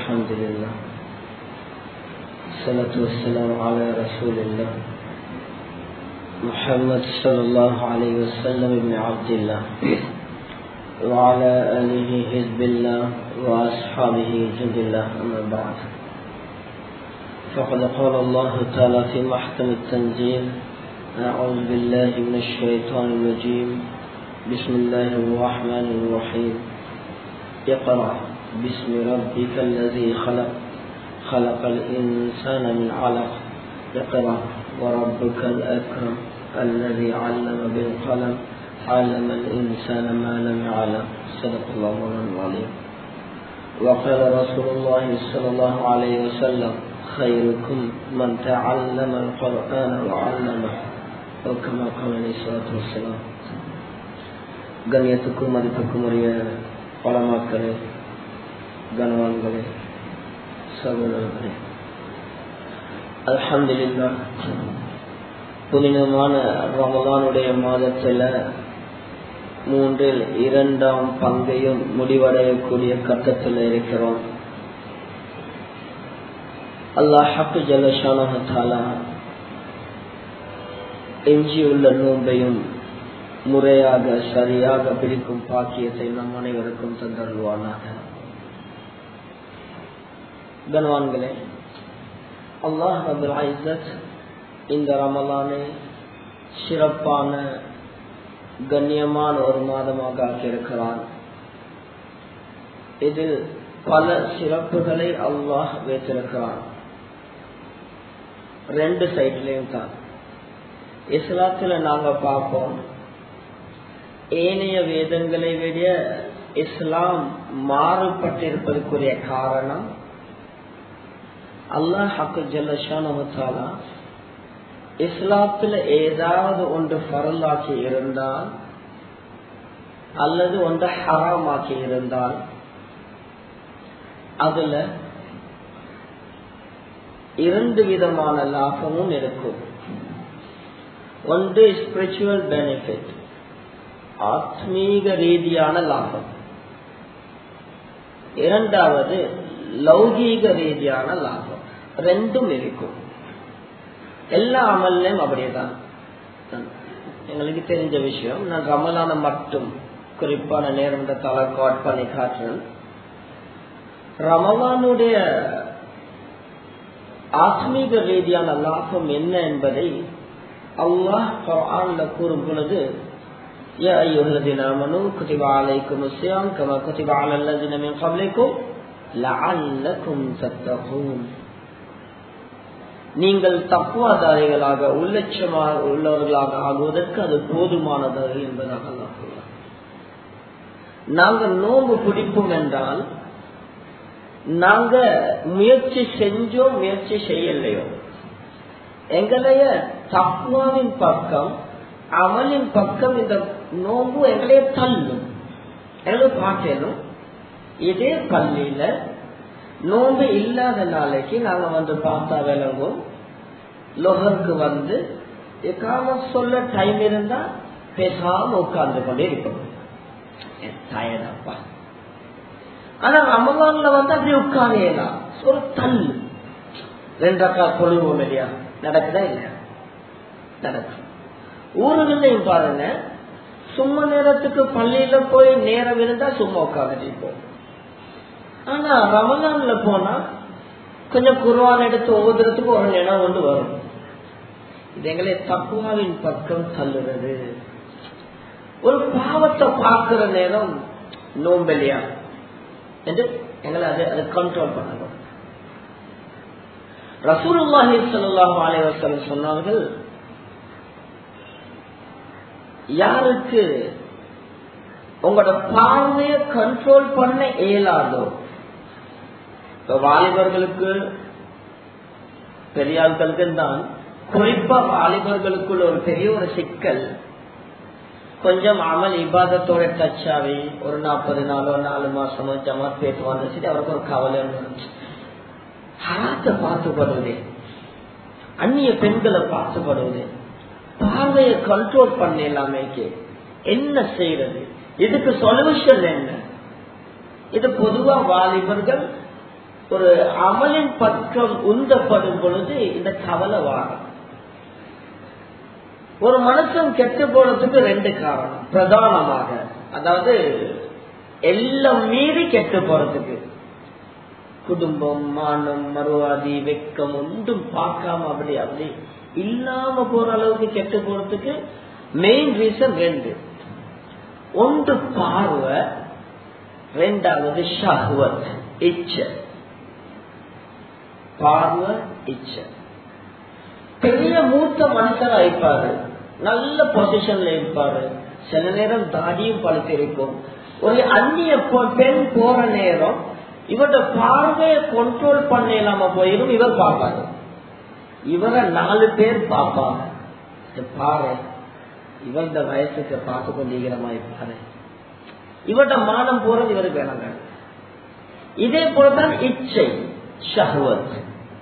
الحمد لله الصلاة والسلام على رسول الله محمد صلى الله عليه وسلم ابن عبد الله وعلى آله حزب الله وأصحابه جند الله أما بعد فقد قال الله تعالى في محكم التنزيل أعوذ بالله من الشيطان الرجيم بسم الله الرحمن الرحيم اقرأ باسم ربك الذي خلق خلق الإنسان من علق اقرأ وربك الأكرم الذي علم بالقلم علم الإنسان ما لم يعلم صدق الله العظيم وقال رسول الله صلى الله عليه وسلم خيركم من تعلم القرآن وعلمه وكما قال عليه الصلاة والسلام கண்ணியத்துக்கும் மதிப்புக்கும் உரிய பலமாக்களே கனவான்களே சகோதரர்களே அல்ஹம்துலில்லா புனிதமான ரமலானுடைய மாதத்தில் மூன்றில் இரண்டாம் பங்கையும் முடிவடையக்கூடிய கட்டத்தில் இருக்கிறோம் அல்லாஹு ஜலஷானா எஞ்சியுள்ள நோன்பையும் முறையாக சரியாக பிடிக்கும் பாக்கியத்தை நம் அனைவருக்கும் தந்தருவானாக கனவான்களே அல்லாஹ் அபுல் ஐசத் இந்த ரமலானை சிறப்பான கண்ணியமான ஒரு மாதமாக ஆக்கியிருக்கிறான் இதில் பல சிறப்புகளை அல்லாஹ் வைத்திருக்கிறான் ரெண்டு சைட்லையும் தான் இஸ்லாத்துல நாங்க பார்ப்போம் ஏனைய வேதங்களை விட இஸ்லாம் மாறுபட்டிருப்பதற்குரிய காரணம் அல்லாஹ் ஹக்கு ஜல்லஷானா இஸ்லாத்துல ஏதாவது ஒன்று ஃபரலாக்கி இருந்தால் அல்லது ஒன்று ஹராமாக்கி இருந்தால் அதுல இரண்டு விதமான லாபமும் இருக்கும் ஒன்று ஸ்பிரிச்சுவல் பெனிஃபிட் ஆத்மீக ரீதியான லாபம் இரண்டாவது லௌகீக ரீதியான லாபம் ரெண்டும் இருக்கும் எல்லா அமல்லையும் அப்படியேதான் எங்களுக்கு தெரிஞ்ச விஷயம் நான் ரமலான மட்டும் குறிப்பான நேரம் தலை காட் பண்ணி காட்டுறேன் ரமலானுடைய ஆத்மீக ரீதியான லாபம் என்ன என்பதை அல்லாஹ் குரான்ல கூறும் பொழுது يا أيها الذين آمنوا كتب عليكم الصيام كما كتب على الذين من قبلكم لعلكم تتقون நீங்கள் தப்புவாதாரிகளாக உள்ளட்சமாக உள்ளவர்களாக ஆகுவதற்கு அது போதுமானதாக என்பதாக அல்லாஹ் நாங்கள் நோம்பு பிடிப்போம் என்றால் நாங்க முயற்சி செஞ்சோம் முயற்சி செய்யலையோ எங்களைய தப்புவாவின் பக்கம் அமலின் பக்கம் இந்த நோம்பு எங்களைய தள்ளும் எங்களுக்கு பார்த்தேனும் இதே பள்ளியில நோம்பு இல்லாத நாளைக்கு நாங்க வந்து பார்த்தா விளங்கும் லொகருக்கு வந்து எக்காம சொல்ல டைம் இருந்தா பேசாம உட்கார்ந்து கொண்டே இருக்கணும் டயர்டாப்பா ஆனா ரமலான்ல வந்து அப்படி உட்காரலாம் ஒரு தள்ளு ரெண்டக்கா கொழுவோம் இல்லையா நடக்குதா இல்லையா நடக்கும் ஊருகள்லையும் பாருங்க சும்மா நேரத்துக்கு பள்ளியில போய் நேரம் இருந்தா சும்மா உட்காந்துட்டு ஆனா ரமலான்ல போனா கொஞ்சம் குருவான் எடுத்து ஓதுறதுக்கு ஒரு நிலம் ஒன்று வரும் இது எங்களை தக்குவாவின் பக்கம் தள்ளுறது ஒரு பாவத்தை பார்க்கிற நேரம் நோம்பலியா என்று எங்களை அதை அதை கண்ட்ரோல் பண்ணணும் ரசூலுல்லாஹி ஸல்லல்லாஹு அலைஹி வஸல்லம் சொன்னார்கள் யாருக்கு உங்களோட பார்வைய கண்ட்ரோல் பண்ண இயலாதோ இப்ப வாலிபர்களுக்கு பெரிய ஆட்களுக்கு தான் குறிப்பா வாலிபர்களுக்குள்ள ஒரு பெரிய ஒரு சிக்கல் கொஞ்சம் அமல் இபாதத்தோட டச் ஆகி ஒரு நாற்பது நாளோ நாலு மாசமோ ஜமாத் பேட்டு வந்துச்சு அவருக்கு ஒரு கவலை ஹராத்தை பார்த்துப்படுவது அந்நிய பெண்களை பார்த்துப்படுவது பார்வையை கண்ட்ரோல் பண்ண எல்லாமேக்கு என்ன செய்யறது இதுக்கு சொல்யூஷன் என்ன இது பொதுவா வாலிபர்கள் ஒரு அமலின் பக்கம் உந்தப்படும் பொழுது இந்த கவலை வாரம் ஒரு மனுஷன் கெட்டு போறதுக்கு ரெண்டு காரணம் பிரதானமாக அதாவது எல்லாம் மீறி கெட்டு போறதுக்கு குடும்பம் மானம் மறுவாதி வெக்கம் ஒன்றும் பார்க்காம அப்படி அப்படி இல்லாம போற அளவுக்கு கெட்டு போறதுக்கு மெயின் ரீசன் ரெண்டு ஒன்று பார்வை ரெண்டாவது ஷஹ்வத் இச்ச பார்வை இச்ச பெரிய மூத்த மனுஷனா இருப்பாரு நல்ல பொசிஷன்ல இருப்பாரு சில நேரம் தாடியும் பழுத்து இருக்கும் ஒரு அந்நிய பெண் போற நேரம் இவரோட பார்வையை கண்ட்ரோல் பண்ண இல்லாம போயிடும் இவர் பார்ப்பாரு இவரை நாலு பேர் பார்ப்பாங்க பாரு இவர் இந்த வயசுக்கு பார்த்து கொண்டிருக்கிறமா இருப்பாரு இவர்ட மானம் போறது இவருக்கு வேணாங்க இதே போலதான் இச்சை ஷஹ்வத்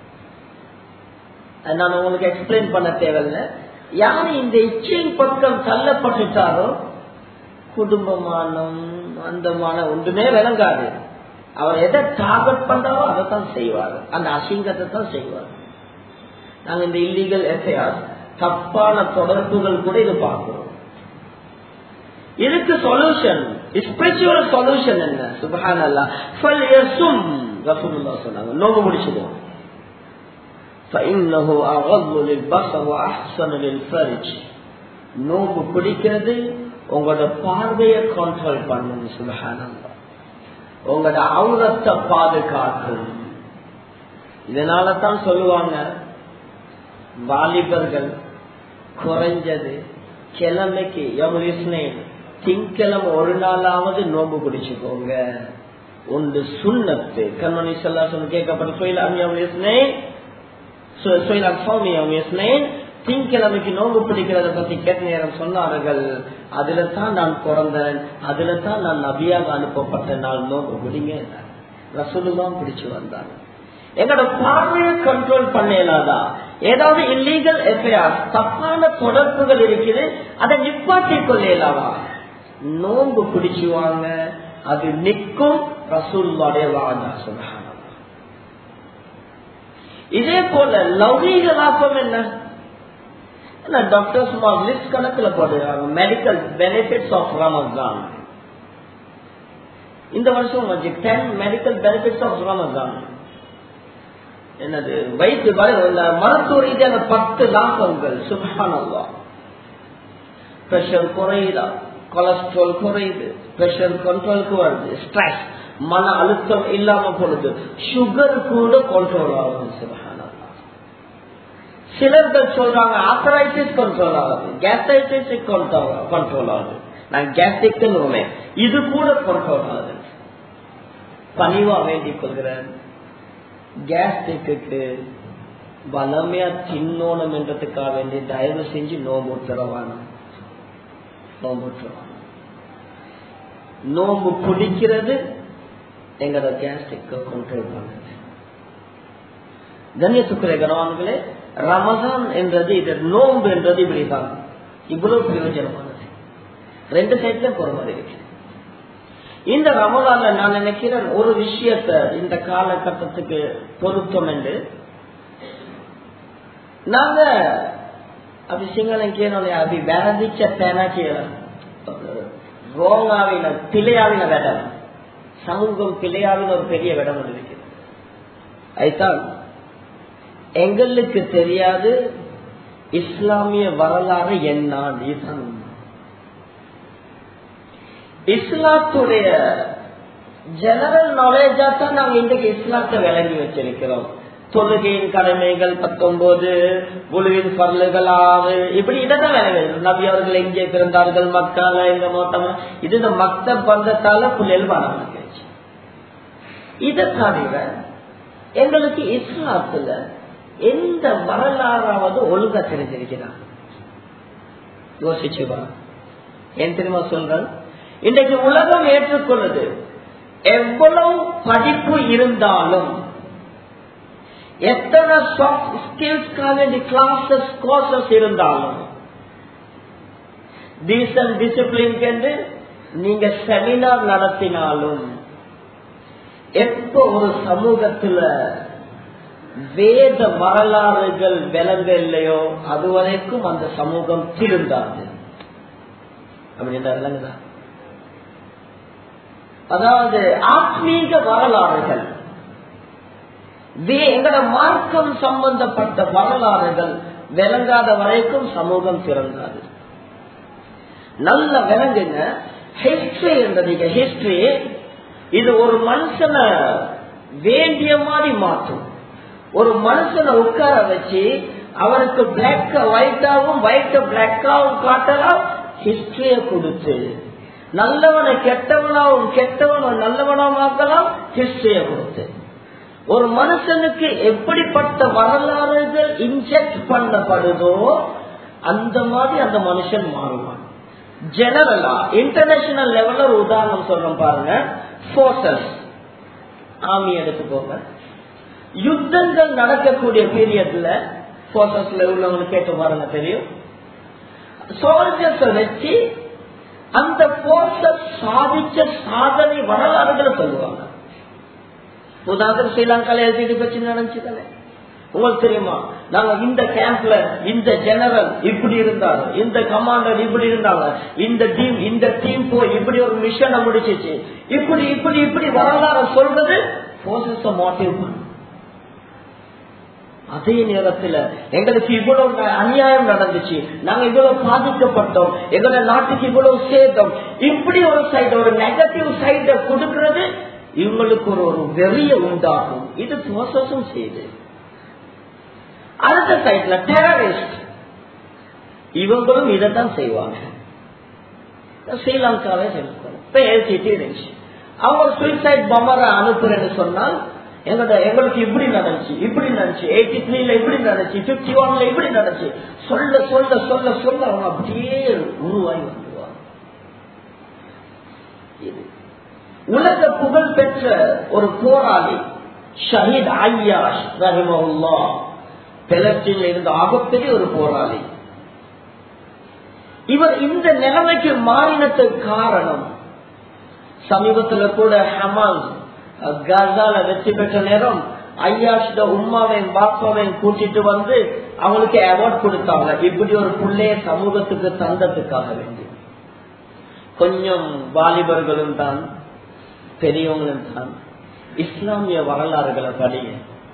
நான் உங்களுக்கு எக்ஸ்பிளைன் பண்ண தேவையில்லை யாரு இந்த இச்சையின் பக்கம் தள்ளப்பட்டுட்டாரோ குடும்பமானம் அந்த மானம் ஒன்றுமே விளங்காது அவர் எதை டார்கெட் பண்றாரோ அதை தான் செய்வார் அந்த அசிங்கத்தை தான் செய்வார் நாங்க இந்த இல்லீகல் எஃப்ஐஆர் தப்பான தொடர்புகள் கூட இது பார்க்கிறோம் இதுக்கு சொல்யூஷன் ஸ்பிரிச்சுவல் சொல்யூஷன் என்ன சுபஹான் அல்லா ஃபல் யசும் ரசூலுல்லாஹ் சொன்னாங்க நோம்பு முடிச்சுடுவோம் فإنه أغض للبصر وأحسن للفرج நோம்பு பிடிக்கிறது உங்களோட பார்வையை கண்ட்ரோல் பண்ணும் சுபஹானல்லா உங்களோட அவுரத்தை பாதுகாக்கும் இதனால தான் சொல்லுவாங்க வாலிபர்கள் குறைஞ்சது கிழமைக்கு எவ்வளவு திங்கிழமை ஒரு நாளாவது நோம்பு பிடிச்சுக்கோங்க ஒன்று சுண்ணத்து கண்மணி சொல்லாசன் கேட்கப்பட்ட சொயிலாம் எவ்வளவு சொயிலாம் சுவாமி எவ்வளவு திங்கிழமைக்கு நோம்பு பிடிக்கிறத பத்தி கேட்ட நேரம் சொன்னார்கள் அதுல தான் நான் பிறந்தேன் அதுல தான் நான் நபியாக அனுப்பப்பட்ட நாள் நோம்பு பிடிங்க ரசூலுதான் பிடிச்சு வந்தாங்க எங்களோட பார்வையை கண்ட்ரோல் பண்ணலாதா ஏதாவது இல்லீகல் எஃப்ஐஆர் தப்பான தொடர்புகள் இருக்குது அதை நிப்பாட்டிக் கொள்ளலாமா நோன்பு பிடிச்சுவாங்க அது நிற்கும் ரசூல்லாடைய வாழ்ந்தா சொல்றாங்க இதே போல லௌகீக லாபம் என்ன டாக்டர் சும்மா லிஸ்ட் கணக்குல போடுறாங்க மெடிக்கல் பெனிஃபிட்ஸ் ஆஃப் ரமதான் இந்த வருஷம் ten medical benefits of Ramadan என்னது வைத்து மருத்துவ ரீதியான பத்து லாபங்கள் சுபானல்லா பிரஷர் குறையுதா கொலஸ்ட்ரால் குறையுது பிரஷர் கண்ட்ரோலுக்கு வருது ஸ்ட்ரெஸ் மன அழுத்தம் இல்லாம பொழுது சுகர் கூட கண்ட்ரோல் ஆகும் சுபஹானல்லா சிலர்கள் சொல்றாங்க ஆத்தரைட்டிஸ் கண்ட்ரோல் ஆகுது கேஸ்டைட்டிஸ் கண்ட்ரோல் ஆகுது நான் கேஸ்டிக் இது கூட கண்ட்ரோல் ஆகுது பணிவா வேண்டிக் கொள்கிறேன் கேஸ்டிக்கு பலமையா தின்னோணும் என்றதுக்காக வேண்டி தயவு செஞ்சு நோம்பு தரவான நோம்பு தரவான நோம்பு பிடிக்கிறது எங்களோட கேஸ்டிக் கண்ட்ரோல் பண்ணுது கண்ணியத்துக்குரிய கனவான்களே ரமதான் என்றது இது நோம்பு என்றது இப்படிதான் இவ்வளவு பிரயோஜனமானது ரெண்டு சைட்ல போற மாதிரி இருக்கு இந்த ரமதான்ல நான் நினைக்கிறேன் ஒரு விஷயத்த இந்த காலகட்டத்துக்கு பொருத்தம் என்று நாங்க அது சிங்களம் கேனோலே அது වැරදිච්ච තැන කියලා ரோங்காவின பிழையாவின வேடம் சமூகம் பிழையாவின ஒரு பெரிய வேடம் ஒன்று இருக்கு அதுதான் எங்களுக்கு தெரியாது இஸ்லாமிய வரலாறு என்ன இதுதான் இஸ்லாத்துடைய ஜெனரல் நாலேஜா தான் நாங்க இன்றைக்கு இஸ்லாத்தை விளங்கி வச்சிருக்கிறோம் தொழுகையின் கடமைகள் பத்தொன்பது குழுவின் பரலுகள் ஆறு இப்படி இதான் விளங்கு நபி அவர்கள் எங்கே பிறந்தார்கள் மக்கள் எங்க மோட்டம் இது இந்த மக்த பந்தத்தால புள்ளியல் வராங்க இதை தவிர எங்களுக்கு இஸ்லாத்துல எந்த வரலாறாவது ஒழுங்கா தெரிஞ்சிருக்கிறான் யோசிச்சுவா ஏன் தெரியுமா சொல்றேன் இன்றைக்கு உலகம் ஏற்றுக்கொள்ளுது எவ்வளவு படிப்பு இருந்தாலும் எத்தனை சாஃப்ட் ஸ்கில்ஸ்க்காக கிளாஸஸ் கோர்சஸ் இருந்தாலும் டீசன்ட் டிசிப்ளின் என்று நீங்க செமினார் நடத்தினாலும் எப்ப ஒரு சமூகத்துல வேத வரலாறுகள் விளங்க இல்லையோ அது வரைக்கும் அந்த சமூகம் திருந்தாது அப்படின்ற விளங்குதா அதாவது ஆத்மீக வரலாறுகள் எங்கட மார்க்கம் சம்பந்தப்பட்ட வரலாறுகள் விளங்காத வரைக்கும் சமூகம் திறந்தாது நல்ல விளங்குங்க ஹிஸ்டரி என்றீங்க ஹிஸ்டரி இது ஒரு மனுஷனை வேண்டிய மாதிரி மாற்றும் ஒரு மனுஷனை உட்கார வச்சு அவருக்கு பிளாக்க ஒயிட்டாவும் ஒயிட்ட பிளாக்காவும் காட்டலாம் ஹிஸ்டரிய கொடுத்து நல்லவனை கெட்டவனாவும் கெட்டவனை நல்லவனாமாக்கலாம் ஹிஸ்டரிய கொடுத்து ஒரு மனுஷனுக்கு எப்படிப்பட்ட வரலாறுகள் இன்ஜெக்ட் பண்ணப்படுதோ அந்த மாதிரி அந்த மனுஷன் மாறுவான் ஜெனரலா இன்டர்நேஷனல் லெவல்ல ஒரு உதாரணம் சொல்றோம் பாருங்க போர்சஸ் ஆர்மி எடுத்துக்கோங்க யுத்தங்கள் நடக்கக்கூடிய பீரியட்ல போர்சஸ்ல உள்ளவங்களுக்கு கேட்டு பாருங்க தெரியும் சோல்ஜர்ஸ் வச்சு அந்த போர்சஸ் சாதிச்ச சாதனை வரலாறுகளை சொல்லுவாங்க உதாரணத்துக்கு ஸ்ரீலங்கால எழுதிட்டு பற்றி நினைச்சுக்கல உங்களுக்கு தெரியுமா நாங்க இந்த கேம்ப்ல இந்த ஜெனரல் இப்படி இருந்தாங்க இந்த கமாண்டர் இப்படி இருந்தாங்க இந்த டீம் இந்த டீம் போய் இப்படி ஒரு மிஷனை முடிச்சிச்சு இப்படி இப்படி இப்படி வரலாறு சொல்றது போர்சஸ் மோட்டிவ் அதே நேரத்துல எங்களுக்கு இவ்வளவு அநியாயம் நடந்துச்சு நாங்க இவ்வளவு பாதிக்கப்பட்டோம் எங்களோட நாட்டுக்கு இவ்வளவு சேதம் இப்படி ஒரு சைடு ஒரு நெகட்டிவ் சைட கொடுக்கிறது இவங்களுக்கு ஒரு ஒரு வெறிய உண்டாகும் இது ப்ரோசஸும் செய்யுது அடுத்த சைட்ல டெரரிஸ்ட் இவங்களும் இதைத்தான் செய்வாங்க ஸ்ரீலங்காவே இப்ப எல்சிடி இருந்துச்சு அவங்க சூசைட் பம்பரை அனுப்புறேன்னு சொன்னால் எங்கட எங்களுக்கு இப்படி நடந்துச்சு இப்படி நடந்துச்சு எயிட்டி த்ரீல இப்படி நடந்துச்சு பிப்டி ஒன்ல இப்படி நடந்துச்சு சொல்ல சொல்ல சொல்ல சொல்ல அவங்க அப்படியே உருவாகி வந்துருவாங்க இது உலக புகழ் பெற்ற ஒரு போராளி ஷஹீத் ஐயாஷ் ரஹிமஹுல்லா பெலஸ்டீன்ல இருந்த ஆகப்பெரிய ஒரு போராளி இவர் இந்த நிலைமைக்கு மாறினத்துக்கு காரணம் சமீபத்துல கூட ஹமாஸ் கசால வெற்றி பெற்ற நேரம் ஐயாஷிட உமாவையும் பாப்பாவையும் கூட்டிட்டு வந்து அவங்களுக்கு அவார்ட் கொடுத்தாங்க இப்படி ஒரு பிள்ளைய சமூகத்துக்கு தந்ததுக்காக வேண்டி கொஞ்சம் வாலிபர்களும் தான் பெரியவங்களும் தான் இஸ்லாமிய வரலாறுகளை படிங்க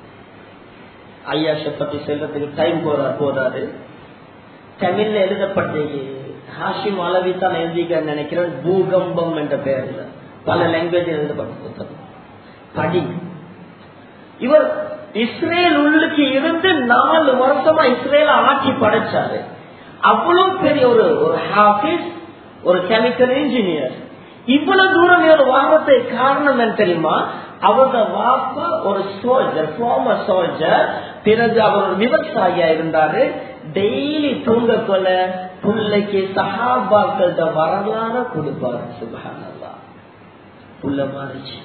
ஐயாஷ பத்தி செல்றதுக்கு டைம் போற போதாது தமிழ்ல எழுதப்பட்ட ஹாஷிம் அளவி தான் எழுதிக்க நினைக்கிறேன் பூகம்பம் என்ற பெயர்ல பல லாங்குவேஜ் எழுதப்பட்ட புத்தகம் படி இவர் இஸ்ரேல் உள்ளுக்கு இருந்து நாலு வருஷமா இஸ்ரேல ஆட்சி படைச்சாரு அவ்வளவு பெரிய ஒரு ஒரு ஹாபிஸ் ஒரு கெமிக்கல் இன்ஜினியர் இவ்வளவு தூரம் இவர் வாரத்தை காரணம் என்ன தெரியுமா அவங்க வாப்பா ஒரு சோல்ஜர் ஃபார்மர் சோல்ஜர் பிறகு அவர் ஒரு விவசாயியா இருந்தாரு டெய்லி தூங்க கொள்ள பிள்ளைக்கு சஹாபாக்கள்ட வரலாறு கொடுப்பாரு சுபகானல்லா புள்ள மாறிச்சு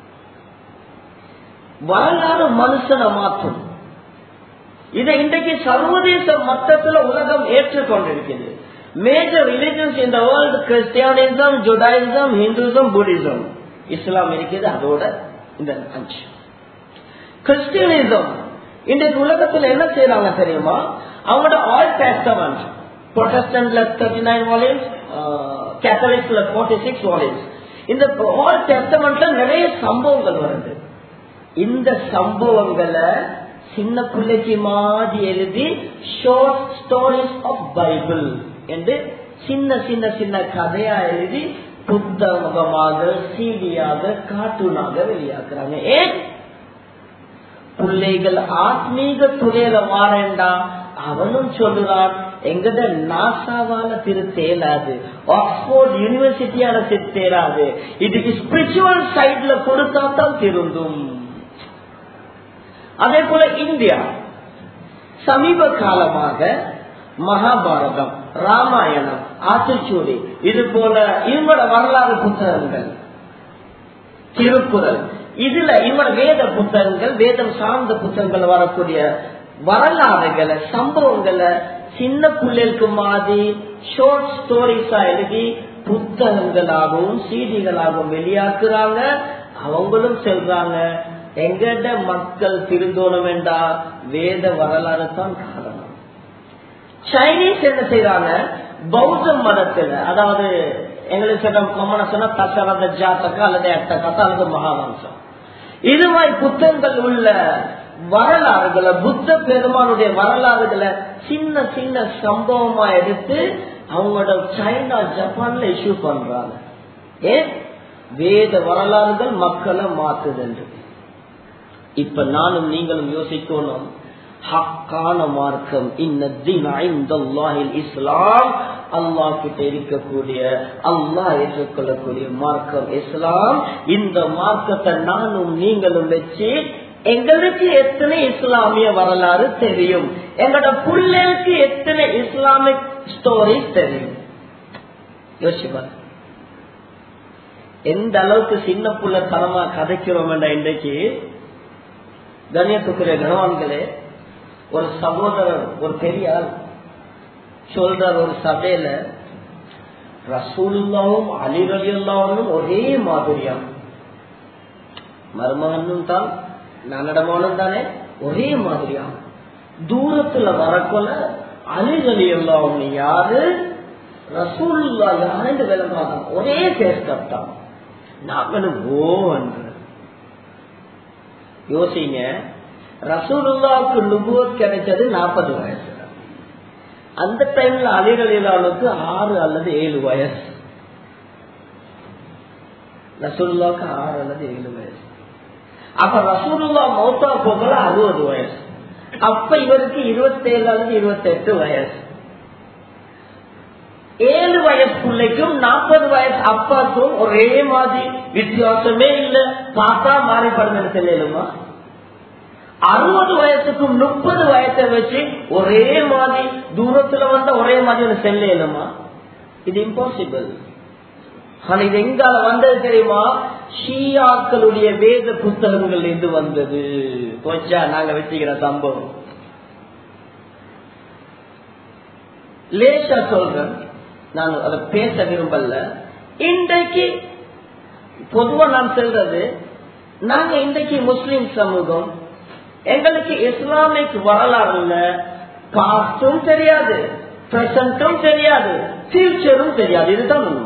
வரலாறு மனுஷனை மாற்றும் இதை இன்றைக்கு சர்வதேச மட்டத்தில் உலகம் ஏற்றுக்கொண்டிருக்கிறது மேஜர் ரிலிஜன்ஸ் இந்த world Christianity Judaism Hinduism Buddhism Islam இருக்குது அதோட இந்த அஞ்சு கிறிஸ்டியனிசம் இன்றைக்கு உலகத்தில் என்ன செய்யறாங்க தெரியுமா அவங்களோட ஆல் டெஸ்டமெண்ட் ப்ரொட்டஸ்டன்ட்ல தேர்ட்டி நைன் வால்யூம்ஸ் கேத்தலிக்ஸ்ல ஃபோர்ட்டி சிக்ஸ் வால்யூம்ஸ் இந்த ஆல் டெஸ்டமெண்ட்ல நிறைய சம்பவங்கள் வருது இந்த சம்பவங்களை சின்ன பிள்ளைக்கு மாதிரி எழுதி ஷார்ட் ஸ்டோரிஸ் ஆஃப் பைபிள் என்று சின்ன சின்ன சின்ன கதையா எழுதி புத்தகமாக சீடியாக கார்ட்டூனாக வெளியாக்குறாங்க ஏன் பிள்ளைகள் ஆத்மீக துறையில மாறேண்டா அவனும் சொல்லுறான் எங்கட நாசாவால திருத்தேலாது ஆக்ஸ்போர்ட் யூனிவர்சிட்டியால திருத்தேராது இதுக்கு ஸ்பிரிச்சுவல் சைட்ல கொடுத்தா தான் திருந்தும் அதே போல இந்தியா சமீப காலமாக மகாபாரதம் ராமாயணம் ஆத்திச்சூடி இது போல இவங்களோட வரலாறு புத்தகங்கள் திருக்குறள் இதுல இவங்களோட வேத புத்தகங்கள் வேதம் சார்ந்த புத்தகங்கள் வரக்கூடிய வரலாறுகளை சம்பவங்களை சின்ன பிள்ளைகளுக்கு மாதிரி ஷார்ட் ஸ்டோரிஸா எழுதி புத்தகங்களாகவும் சீடிகளாகவும் வெளியாக்குறாங்க அவங்களும் சொல்றாங்க எங்கட மக்கள் திருந்தோணும் என்றா வேத வரலாறு தான் காரணம் சைனீஸ் என்ன செய்யறாங்க பௌத்த மதத்துல அதாவது எங்களுக்கு சொன்ன மம்மன சொன்ன தசரத ஜாத்தக அல்லது எட்ட கதை அல்லது மகாவம்சம் இது மாதிரி புத்தகங்கள் உள்ள வரலாறுகளை புத்த பெருமானுடைய வரலாறுகளை சின்ன சின்ன சம்பவமா எடுத்து அவங்களோட சைனா ஜப்பான்ல இஷ்யூ பண்றாங்க ஏன் வேத வரலாறுகள் மக்களை மாத்துதென்று இப்ப நானும் நீங்களும் யோசிக்கணும் ஹக்கான மார்க்கம் இஸ்லாம் அல்லாஹ் கிட்ட இருக்கக்கூடிய அல்லாஹ் ஏற்றுக்கொள்ளக்கூடிய மார்க்கம் இஸ்லாம் இந்த மார்க்கத்தை நானும் நீங்களும் வச்சு எங்களுக்கு எத்தனை இஸ்லாமிய வரலாறு தெரியும் எங்களோட புள்ளைக்கு எத்தனை இஸ்லாமிக் ஸ்டோரிஸ் தெரியும் யோசிப்பாங்க எந்த அளவுக்கு சின்ன புள்ள தரமா கதைக்கிறோம் என்ற இன்றைக்கு கண்ணியத்துக்குரிய கனவான்களே ஒரு சகோதரர் ஒரு பெரிய ஆள் சொல்றார் ஒரு சபையில ரசூலுல்லாவும் அலிரலியுல்லாவும் ஒரே மாதிரியா மருமகனும் தான் நன்னடமானும் தானே ஒரே மாதிரியா தூரத்துல வரக்கொல அலிரலியுல்லாவும் யாரு ரசூலுல்லா யாருன்னு விளங்காதான் ஒரே பேர் கப்தான் நாங்களும் ஓ என்று யோசிங்க ரசூலுல்லாவுக்கு நுபுவத் கிடைச்சது நாற்பது வயசு அந்த டைம்ல அலிரலிலாவுக்கு ஆறு அல்லது ஏழு வயசு ரசூலுல்லாவுக்கு ஆறு அல்லது ஏழு வயசு அப்ப ரசூலுல்லா மௌத்தா போகல அறுபது வயசு அப்ப இவருக்கு இருபத்தி ஏழு அல்லது இருபத்தி எட்டு வயசு ஏழு வயசு பிள்ளைக்கும் நாற்பது வயசு அப்பாக்கும் ஒரே மாதிரி வித்தியாசமே இல்ல பார்த்தா மாறிப்படுது தெரியலுமா அறுபது வயசுக்கும் முப்பது வயசை வச்சு ஒரே மாதிரி தூரத்துல வந்த ஒரே மாதிரி செல்லலுமா இது இம்பாசிபிள் ஆனா இது எங்கால வந்தது தெரியுமா ஷியாக்களுடைய வேத புத்தகங்கள் இது வந்தது கொஞ்சா நாங்க வச்சுக்கிற சம்பவம் லேசா சொல்றேன் நான் அதை பேச விரும்பல இன்றைக்கு பொதுவா நான் சொல்றது நாங்க இன்றைக்கு முஸ்லிம் சமூகம் எங்களுக்கு இஸ்லாமிக் வரலாறுல பாஸ்டும் தெரியாது பிரசன்டும் தெரியாது ஃபியூச்சரும் தெரியாது இதுதான் உண்மை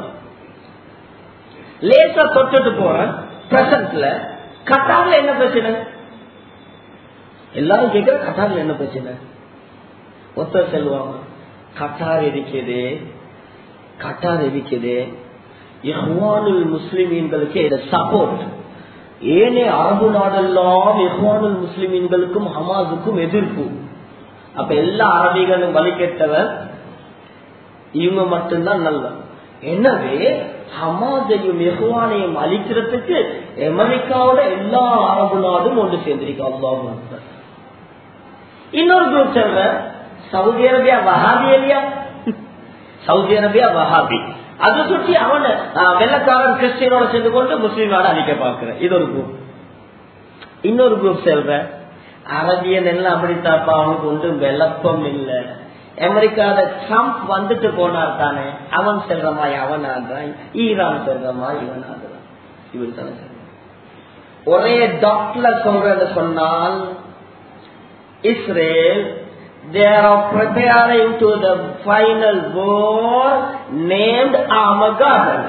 லேசா தொட்டுட்டு போறேன் பிரசன்ட்ல கட்டார்ல என்ன பிரச்சனை எல்லாரும் கேட்கிற கட்டார்ல என்ன பிரச்சனை ஒருத்தர் செல்வாங்க கட்டார் இருக்குது கட்டார் இருக்குது இஹ்வானுல் முஸ்லிமீன்களுக்கு இதை சப்போர்ட் ஏனே அரபு நாடெல்லாம் இஹ்வானுல் முஸ்லிமீன்களுக்கும் ஹமாஸுக்கும் எதிர்ப்பு அப்ப எல்லா அரபிகளும் வழி கெட்டவர் இவங்க மட்டும்தான் நல்லவர் எனவே ஹமாஸையும் இஹ்வானையும் அழிக்கிறதுக்கு அமெரிக்காவோட எல்லா அரபு நாடும் ஒன்று சேர்ந்திருக்கு அல்லாஹ் இன்னொரு குரூப் சொல்ற சவுதி அரேபியா வஹாபி இல்லையா சவுதி அரேபியா வஹாபி அதை சுற்றி அவன் வெள்ளக்காரன் கிறிஸ்டியனோட சேர்ந்து கொண்டு முஸ்லீம் நாடு அழிக்க பார்க்கிற இது ஒரு குரூப் இன்னொரு குரூப் சொல்ற அரபியன் எல்லாம் அப்படித்தாப்பா அவனுக்கு ஒன்றும் விளப்பம் இல்லை அமெரிக்கால ட்ரம்ப் வந்துட்டு போனார் தானே அவன் செல்ற மாதிரி அவன் ஆடுறான் ஈரான் செல்ற மாதிரி இவன் ஆடுறான் இவன் தானே ஒரே டாக்டர்ல சொல்றது சொன்னால் Israel they are preparing to the final war named Armageddon.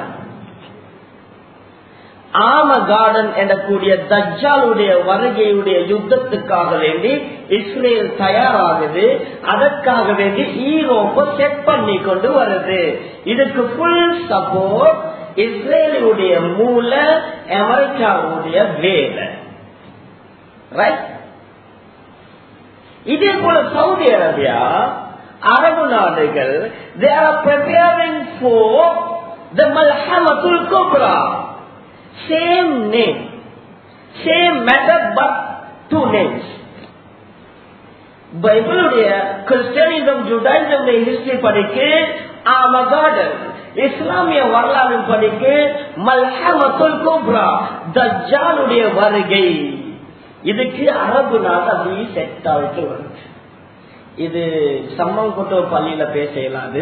ஆமகார்டன் எனக்கூடிய தஜ்ஜாலுடைய வருகையுடைய யுத்தத்துக்காக வேண்டி இஸ்ரேல் தயாராகுது அதற்காக வேண்டி ஈரோப்பை செட் பண்ணி கொண்டு வருது இதுக்கு ஃபுல் சப்போர்ட் இஸ்ரேலுடைய மூல அமெரிக்காவுடைய வேலை ரைட் இதே போல சவுதி அரேபியா அரபு நாடுகள் they are preparing for the malhamatul kubra same name same matter but two names பைபிளுடைய கிறிஸ்டியனிசம் ஜுடாயிசம் ஹிஸ்டரி படிக்கு ஆமகாடன் இஸ்லாமிய வரலாறு படிக்கு மல்ஹமத்துல் குப்ரா தஜ்ஜாலுடைய வருகை இதுக்கு அரபு நாடு அப்படியே செட் ஆகிட்டு வருது இது சம்மங்கோட்டூர் பள்ளியில பேச இயலாது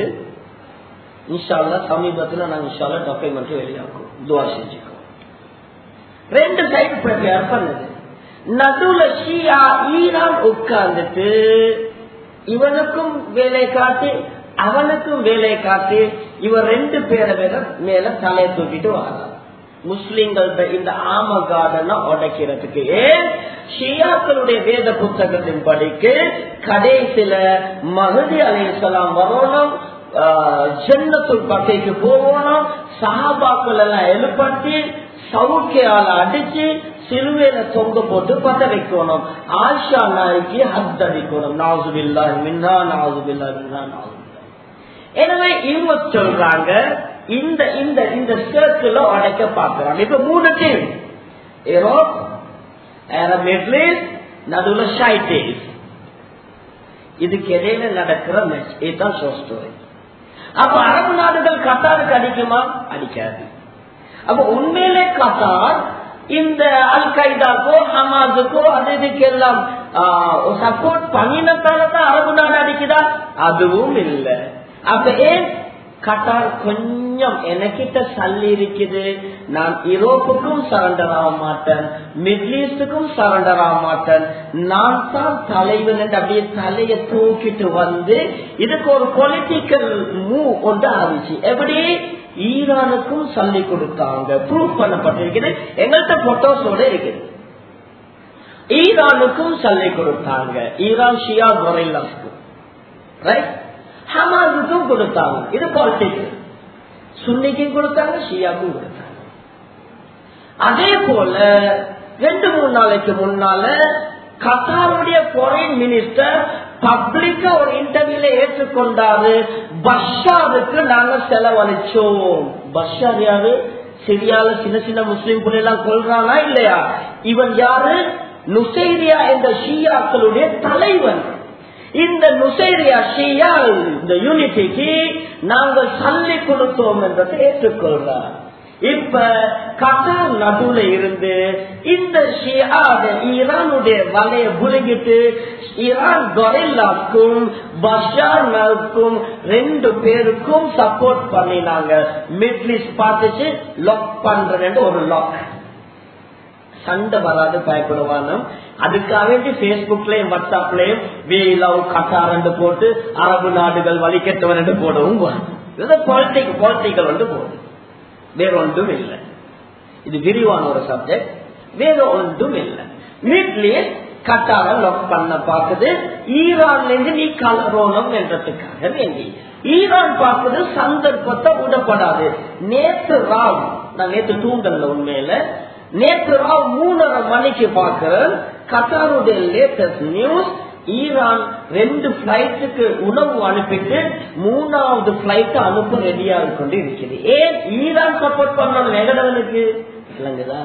இன்ஷால்லா சமீபத்தில் நாங்கள் இன்ஷால்லா டாக்குமெண்ட் வெளியாகும் துவா செஞ்சுக்கோம் ரெண்டு சைடு ப்ரிப்பேர் பண்ணுது நடுவுல ஷியா ஈரான் உட்கார்ந்துட்டு இவனுக்கும் வேலை காட்டி அவனுக்கும் வேலை காட்டி இவன் ரெண்டு பேரை வேற மேல தலையை தூக்கிட்டு வரான் முஸ்லிம்கள்ட்ட இந்த ஆம கார்டனை உடைக்கிறதுக்கு ஏன் ஷியாக்களுடைய வேத புத்தகத்தின் படிக்கு கடைசியில மகதி அலைசலாம் வரணும் ஜன்னத்துள் பட்டைக்கு போகணும் சஹாபாக்கள் எல்லாம் எழுப்பட்டி சவுக்கியால அடிச்சு சிலுவையில தொங்க போட்டு பத்த வைக்கணும் ஆஷா நாய்க்கு ஹத் அடிக்கணும் நாசுபில்லா மின்னா நாசுபில்லா மின்னா நாசுபில்லா எனவே இவங்க சொல்றாங்க இந்த இந்த இந்த சர்க்கிள் உடைக்க பாக்குறாங்க இப்ப மூணு டீம் யூரோப் மிடில் ஈஸ்ட் நடுவுல ஷைட்டேஸ் இதுக்கு இடையில நடக்கிற மேட்ச் இதுதான் ஷோ ஸ்டோரி அப்ப அரபு நாடுகள் கத்தாருக்கு அடிக்குமா அடிக்காது அப்ப உண்மையிலே கத்தார் இந்த அல் கைதாக்கோ ஹமாஸுக்கோ அது இதுக்கு எல்லாம் சப்போர்ட் பண்ணினத்தால தான் அரபு நாடு அடிக்குதா அதுவும் இல்லை அப்ப ஏன் கட்டார் கொஞ்சம் எனக்கிட்ட சல்லி இருக்குது நான் யூரோப்புக்கும் சரண்டர் ஆக மாட்டேன் மிடில் ஈஸ்டுக்கும் சரண்டர் ஆக மாட்டேன் நான் தான் தலைவன் என்று அப்படியே தலையை தூக்கிட்டு வந்து இதுக்கு ஒரு பொலிட்டிக்கல் மூவ் ஒன்று ஆரம்பிச்சு எப்படி ஈரானுக்கும் சொல்லி கொடுத்தாங்க ப்ரூவ் பண்ணப்பட்டிருக்குது எங்கள்கிட்ட போட்டோஸோட இருக்குது ஈரானுக்கும் சொல்லி கொடுத்தாங்க ஈரான் ஷியா கொரைலாஸ்க்கு ரைட் ஹமாஸுக்கும் கொடுத்தாங்க இது பாலிட்டிக்ஸ் சுன்னிக்கும் கொடுத்தாங்க ஷியாக்கும் கொடுத்தாங்க அதே போல ரெண்டு மூணு நாளைக்கு முன்னால கத்தாருடைய ஃபாரின் மினிஸ்டர் பப்ளிக்கா ஒரு இன்டர்வியூல ஏற்றுக்கொண்டாரு பஷாருக்கு நாங்க செலவழிச்சோம் பஷார் யாரு சிரியால சின்ன சின்ன முஸ்லிம் பிள்ளைலாம் கொள்றானா இல்லையா இவன் யாரு நுசைரியா என்ற ஷியாக்களுடைய தலைவன் இந்த நுசைரியா ஷியா இந்த யூனிட்டிக்கு நாங்கள் சல்லி கொடுத்தோம் என்றதை ஏற்றுக்கொள்றார் இப்ப கட்டார் நடுவுல இருந்து இந்த ஈரானுடைய வலைய புழுங்கிட்டு ஈரான் கொரில்லாக்கும் பஷாருக்கும் ரெண்டு பேருக்கும் சப்போர்ட் பண்ணினாங்க மிடில் ஈஸ்ட் பார்த்துச்சு லாக் பண்றேன்னு ஒரு லாக் சண்டை வராது பயப்படுவானு அதுக்காக வேண்டி பேஸ்புக்லயும் வாட்ஸ்அப்லயும் வி லவ் கட்டார் போட்டு அரபு நாடுகள் வலிக்கட்டவன் என்று போடவும் பாலிட்டிக் பாலிட்டிக்கல் வந்து போடுது வேற ஒன்றும் இல்லை இது விரிவான ஒரு சப்ஜெக்ட் வேற ஒன்றும் இல்லை மிட்லயே கட்டார லாக் பண்ண பார்க்குது ஈரான்ல இருந்து நீ கலரோனம் என்றதுக்காக வேண்டி ஈரான் பார்க்குது சந்தர்ப்பத்தை விடப்படாது நேற்று ராவ் நான் நேற்று தூங்கல உண்மையில நேற்று ராவ் மூணரை மணிக்கு பார்க்கிறேன் கட்டாருடைய லேட்டஸ்ட் நியூஸ் ஈரான் ரெண்டு பிளைட்டுக்கு உணவு அனுப்பிட்டு மூணாவது பிளைட் அனுப்ப ரெடியா கொண்டு இருக்குது ஏன் ஈரான் சப்போர்ட் பண்ணணும் எகடவனுக்கு இல்லைங்கதா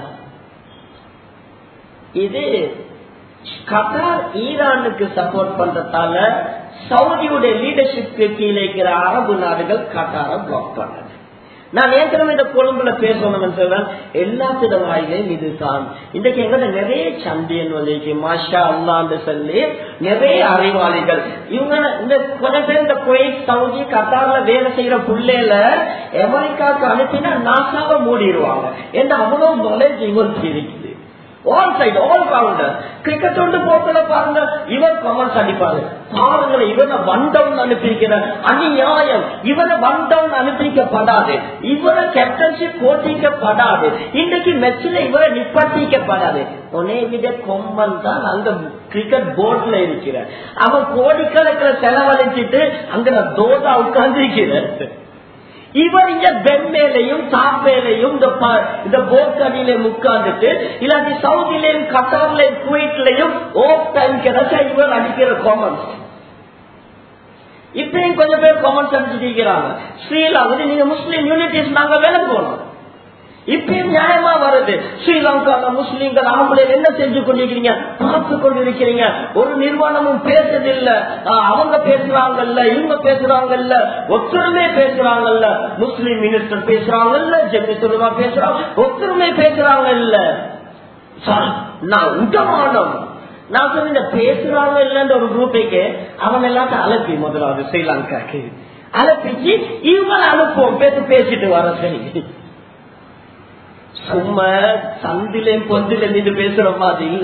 இது கட்டார் ஈரானுக்கு சப்போர்ட் பண்றதால சவுதியுடைய லீடர்ஷிப்க்கு கீழே இருக்கிற அரபு நாடுகள் கட்டார பிளாக் பண்ணது நான் ஏற்கனவே இந்த கொழும்புல பேசணும் சொல்றேன் எல்லாத்திட வாயிலையும் இதுதான் இன்றைக்கு எங்கிட்ட நிறைய சந்தியன் வலிக்கு மாஷா அல்லான்னு சொல்லி நிறைய அறிவாளிகள் இவங்க இந்த கொஞ்ச பேர் இந்த குவைத் சவுதி கத்தார்ல வேலை செய்யற புள்ளையில அமெரிக்காவுக்கு அனுப்பினா நாசாவை மூடிடுவாங்க என்ற அவ்வளவு நாலேஜ் இவருக்கு இருக்குது all side all counter cricket ஒன்று போக்கல பாருங்க இவர் கமர்ஸ் அடிப்பாரு பாருங்களேன் இவனை ஒன் டவுன் அனுப்பியிருக்கிற அநியாயம் இவனை ஒன் டவுன் அனுப்பிக்கப்படாது இவரை கேப்டன்ஷிப் போட்டிக்கப்படாது இன்றைக்கு மெச்சில இவரை நிப்பாட்டிக்கப்படாது உனே விட கொம்பன் தான் அங்க கிரிக்கெட் போர்ட்ல இருக்கிற அவன் கோடிக்கணக்கில் செலவழிச்சிட்டு அங்க தோதா உட்கார்ந்து இருக்கிற இவர் இங்க பெண்மேலையும் தாப்பேலையும் இந்த போர்க்கடியில உட்கார்ந்துட்டு இல்லாட்டி சவுதிலையும் கட்டார்லயும் குவைட்லயும் ஓப் டைம் கிடைச்சா இவர் அடிக்கிற காமன்ஸ் இப்பயும் கொஞ்சம் பேர் காமன்ஸ் அடிச்சுட்டு இருக்கிறாங்க ஸ்ரீலங்கா நீங்க முஸ்லீம் யூனிட்டிஸ் நாங்க வேலை போனோம் இப்பயும் நியாயமா வருது ஸ்ரீலங்கால முஸ்லீம்கள் ஆம்பளை என்ன செஞ்சு கொண்டிருக்கிறீங்க பார்த்து கொண்டிருக்கிறீங்க ஒரு நிர்வாணமும் பேசுறதில்ல அவங்க பேசுறாங்கல்ல இவங்க பேசுறாங்கல்ல ஒத்துருமே பேசுறாங்கல்ல முஸ்லீம் மினிஸ்டர் பேசுறாங்கல்ல ஜெமி சொல்லுவா பேசுறாங்க ஒத்துருமே பேசுறாங்கல்ல நான் உடமானம் நான் சொன்ன பேசுறாங்க இல்லன்ற ஒரு குரூப்புக்கு அவன் எல்லாத்தையும் அலப்பி முதலாவது ஸ்ரீலங்காக்கு அலப்பிச்சு இவங்களை அனுப்புவோம் பேசி பேசிட்டு வர சரி சும்மா சந்திலையும் பொந்தில நின்று பேசுற மாதிரி இல்ல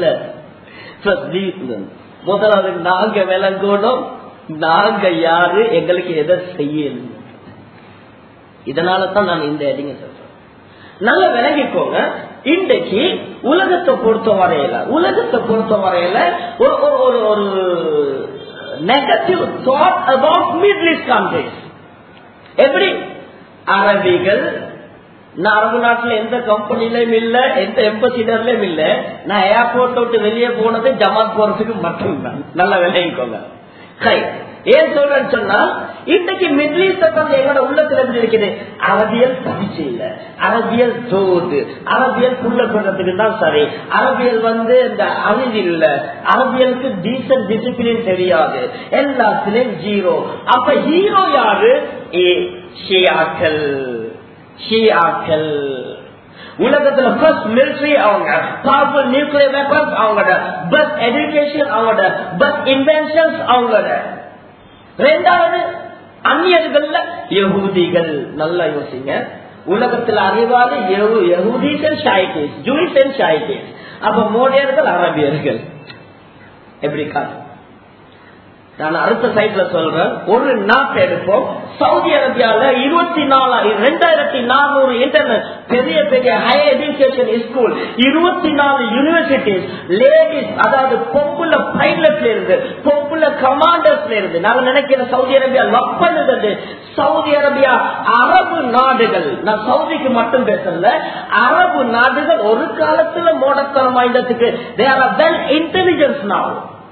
முதலாவது நாங்க விளங்கணும் நாங்க யாரு எங்களுக்கு எதை செய்யணும் இதனால தான் நான் இந்த அடிங்க சொல்றேன் நல்லா விளங்கிக்கோங்க இன்றைக்கு உலகத்தை பொறுத்த வரையில உலகத்தை பொறுத்த வரையில ஒரு ஒரு ஒரு negative thought about middle east countries எப்படி அரபிகள் நான் அரபு நாட்டுல எந்த கம்பெனிலயும் இல்ல எந்த எம்பசிடர்லயும் இல்ல நான் ஏர்போர்ட் விட்டு வெளியே போனது ஜமாத் போறதுக்கு மட்டும்தான் நல்லா விளைவிக்கோங்க கை ஏன் சொல்றேன்னு சொன்னால் இன்னைக்கு மிடில் ஈஸ்ட் வந்து எங்களோட உள்ளத்துல இருந்து இருக்குது அரபியல் படிச்சு இல்ல அரபியல் தோது அரபியல் புள்ள பண்றதுக்கு தான் சரி அரபியல் வந்து இந்த அறிவு இல்ல அரபியலுக்கு டீசன்ட் டிசிப்ளின் தெரியாது எல்லாத்திலையும் ஜீரோ அப்ப ஹீரோ யாரு ஏ ஷியாக்கள் ஷியாக்கள் உலகத்துல ஃபர்ஸ்ட் மிலிட்டரி அவங்க பவர்ஃபுல் நியூக்ளியர் வெப்பன்ஸ் அவங்களோட பெஸ்ட் எஜுகேஷன் அவங்களோட பெஸ்ட் இன்வென்ஷன்ஸ் அவங்களோட ரெண்டாவது அந்நியர்கள்ல யகூதிகள் நல்லா யோசிங்க உலகத்தில் அறிவாத யகூதீஸ் அண்ட் ஷாய்கேஸ் ஜூயிஸ் அண்ட் ஷாய்கேஸ் அப்ப மோடியர்கள் அரபியர்கள் எப்படி காட்டு நான் அடுத்த சைட்ல சொல்றேன் ஒரு நாட்டை எடுப்போம் சவுதி அரேபியால இருபத்தி நாலு ரெண்டாயிரத்தி நானூறு இன்டர்நெட் பெரிய பெரிய ஹையர் எஜுகேஷன் ஸ்கூல் இருபத்தி நாலு யூனிவர்சிட்டிஸ் லேடிஸ் அதாவது பொம்புல பைலட்ல இருந்து பொம்புல கமாண்டர்ஸ்ல இருந்து நாங்க நினைக்கிற சவுதி அரேபியா லக் பண்ணுறது சவுதி அரேபியா அரபு நாடுகள் நான் சவுதிக்கு மட்டும் பேசல அரபு நாடுகள் ஒரு காலத்துல மோடத்தனம் வாய்ந்ததுக்கு there are well intelligence now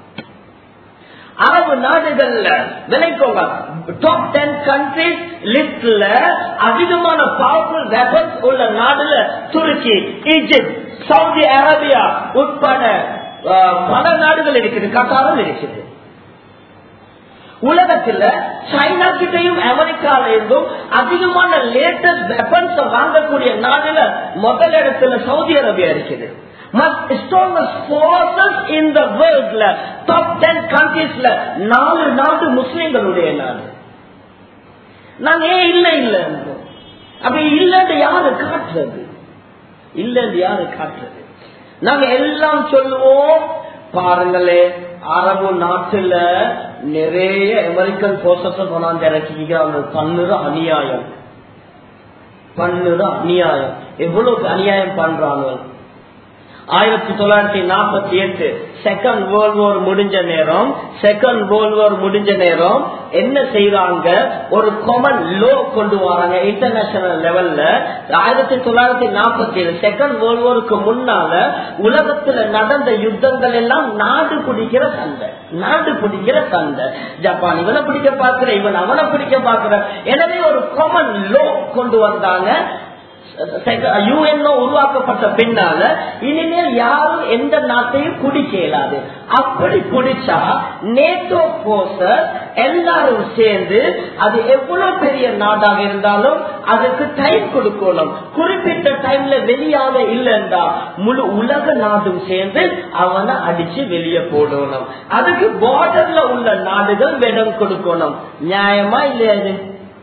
அரபு நாடுகள்ல விளைக்கோங்க டாப் டென் கண்ட்ரிஸ் லிஸ்ட்ல அதிகமான பவர்ஃபுல் வெப்பன்ஸ் உள்ள நாடுல துருக்கி ஈஜிப்ட் சவுதி அரேபியா உட்பட பல நாடுகள் இருக்குது கட்டாரும் இருக்குது உலகத்துல சைனா கிட்டையும் அமெரிக்கால இருந்தும் அதிகமான லேட்டஸ்ட் வெப்பன்ஸ் வாங்கக்கூடிய நாடுல முதல் இடத்துல சவுதி அரேபியா இருக்குது நாலு நாடு முஸ்லிம்களுடைய நாடு நாங்க ஏன் இல்ல இல்ல அப்ப இல்லன்னு யாரு காட்டுறது இல்லன்னு யாரு காட்டுறது நாங்க எல்லாம் சொல்லுவோம் பாருங்களே அரபு நாட்டுல நிறைய அமெரிக்கன் போர்சஸ் கொண்டாந்து இறக்கிக்கிறாங்க பண்ணுற அநியாயம் பண்ணுற அநியாயம் எவ்வளவு அநியாயம் பண்றாங்க ஆயிரத்தி தொள்ளாயிரத்தி நாற்பத்தி எட்டு செகண்ட் வேர்ல்ட் வார் முடிஞ்ச நேரம் செகண்ட் வேர்ல்ட் வார் முடிஞ்ச நேரம் என்ன செய்யறாங்க ஒரு காமன் லோ கொண்டு வராங்க இன்டர்நேஷனல் லெவல்ல ஆயிரத்தி தொள்ளாயிரத்தி நாற்பத்தி ஏழு செகண்ட் வேர்ல்ட் வாருக்கு முன்னால உலகத்துல நடந்த யுத்தங்கள் எல்லாம் நாடு பிடிக்கிற சண்டை நாடு பிடிக்கிற சண்டை ஜப்பான் இவனை பிடிக்க பார்க்கிற இவன் அவனை பிடிக்க பார்க்கிற எனவே ஒரு காமன் லோ கொண்டு வந்தாங்க யூஎன்ஓ உருவாக்கப்பட்ட பின்னால இனிமேல் யாரும் எந்த நாட்டையும் குடிக்க இயலாது அப்படி குடிச்சா நேட்டோ போர்ஸ் எல்லாரும் சேர்ந்து அது எவ்வளவு பெரிய நாடாக இருந்தாலும் அதுக்கு டைம் கொடுக்கணும் குறிப்பிட்ட டைம்ல வெளியாக இல்லைன்றா முழு உலக நாடும் சேர்ந்து அவனை அடிச்சு வெளியே போடணும் அதுக்கு பார்டர்ல உள்ள நாடுகள் விடம் கொடுக்கணும் நியாயமா இல்லையா இது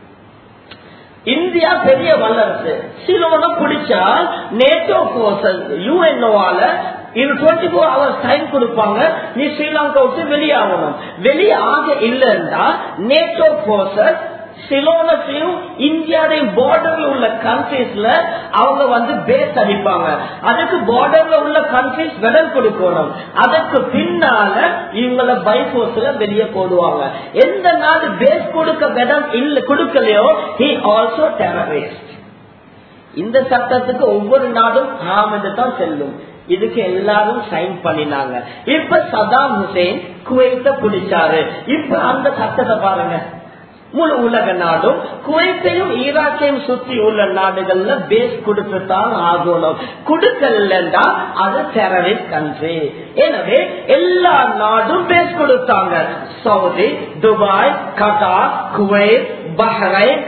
இந்தியா பெரிய வல்லரசு சிலோன பிடிச்சால் நேட்டோ போர்சல் யூஎன்ஓவால இது டுவெண்ட்டி ஃபோர் ஹவர்ஸ் டைம் கொடுப்பாங்க நீ ஸ்ரீலங்கா விட்டு வெளியாகணும் வெளியாக இல்லைன்னா நேட்டோ போர்சல் சிலோனத்தையும் இந்தியாவையும் பார்டர்ல உள்ள கண்ட்ரீஸ்ல அவங்க வந்து பேஸ் அடிப்பாங்க அதுக்கு பார்டர்ல உள்ள கண்ட்ரீஸ் விடல் கொடுக்கணும் அதுக்கு பின்னால இவங்களை பைபோர்ஸ்ல வெளியே போடுவாங்க எந்த நாடு பேஸ் கொடுக்க விடம் இல்ல கொடுக்கலையோ ஹி ஆல்சோ டெரரிஸ்ட் இந்த சட்டத்துக்கு ஒவ்வொரு நாடும் நாம் தான் செல்லும் இதுக்கு எல்லாரும் சைன் பண்ணினாங்க இப்ப சதாம் ஹுசேன் குவைத்த பிடிச்சாரு இப்ப அந்த சட்டத்தை பாருங்க முழு உலக நாடும் குவைத்தையும் ஈராக்கையும் சுற்றி உள்ள நாடுகள்ல பேஸ் கொடுத்துத்தான் ஆகணும் கொடுக்கலண்டா அது டெரரிஸ்ட் கண்ட்ரி எனவே எல்லா நாடும் பேஸ் கொடுத்தாங்க Saudi Dubai Qatar Kuwait Bahrain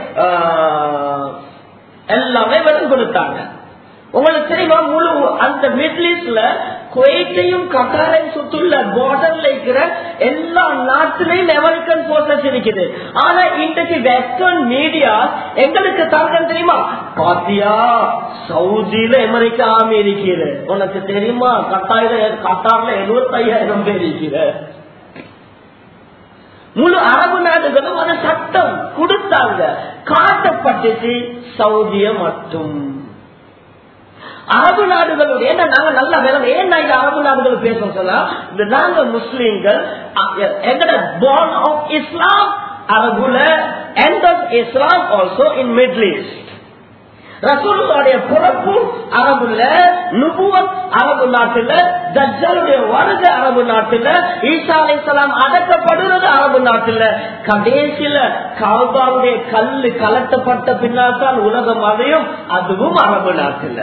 எல்லாமே விடம் கொடுத்தாங்க உங்களுக்கு தெரியுமா முழு அந்த மிடில் ஈஸ்ட்ல குவைத்தையும் கட்டாரையும் சுற்றுள்ள பார்டர்ல இருக்கிற எல்லா நாட்டிலையும் அமெரிக்கன் போர்சஸ் இருக்குது ஆனா இன்றைக்கு வெஸ்டர்ன் மீடியா எங்களுக்கு தாக்கம் தெரியுமா பாத்தியா சவுதியில அமெரிக்கா ஆமி இருக்கிற உனக்கு தெரியுமா கட்டாயிரம் கட்டார்ல எழுபத்தையாயிரம் பேர் இருக்கிற முழு அரபு நாடுகளும் அது சட்டம் கொடுத்தாங்க காட்டப்பட்டுச்சு சவுதிய மட்டும் அரபு நாடுகளுடைய ஏன்னா நாங்க நல்ல விளங்க ஏன் நாங்க அரபு நாடுகள் பேசணும் சொன்னா இந்த நாங்க முஸ்லீம்கள் எங்கட born ஆஃப் இஸ்லாம் அரபுல end of Islam also in middle east ரசூலுடைய பிறப்பு அரபுல நுபுவத் அரபு நாட்டுல தஜ்ஜலுடைய வருகை அரபு நாட்டுல ஈசா அலைசலாம் அடக்கப்படுறது அரபு நாட்டுல கடைசியில காபாவுடைய கல்லு கலட்டப்பட்ட பின்னால் தான் உலகம் அதையும் அதுவும் அரபு நாட்டுல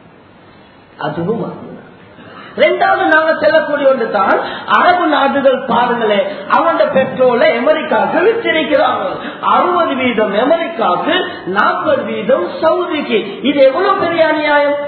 அதுவும் அரபு ரெண்டாவது நாங்க செல்லக்கூடிய ஒன்று தான் அரபு நாடுகள் பாருங்களேன் அவன் பெட்ரோலை அமெரிக்காவுக்கு விற்றிருக்கிறாங்க அறுபது வீதம் அமெரிக்காவுக்கு நாற்பது வீதம் சவுதிக்கு இது எவ்வளவு பெரிய அநியாயம்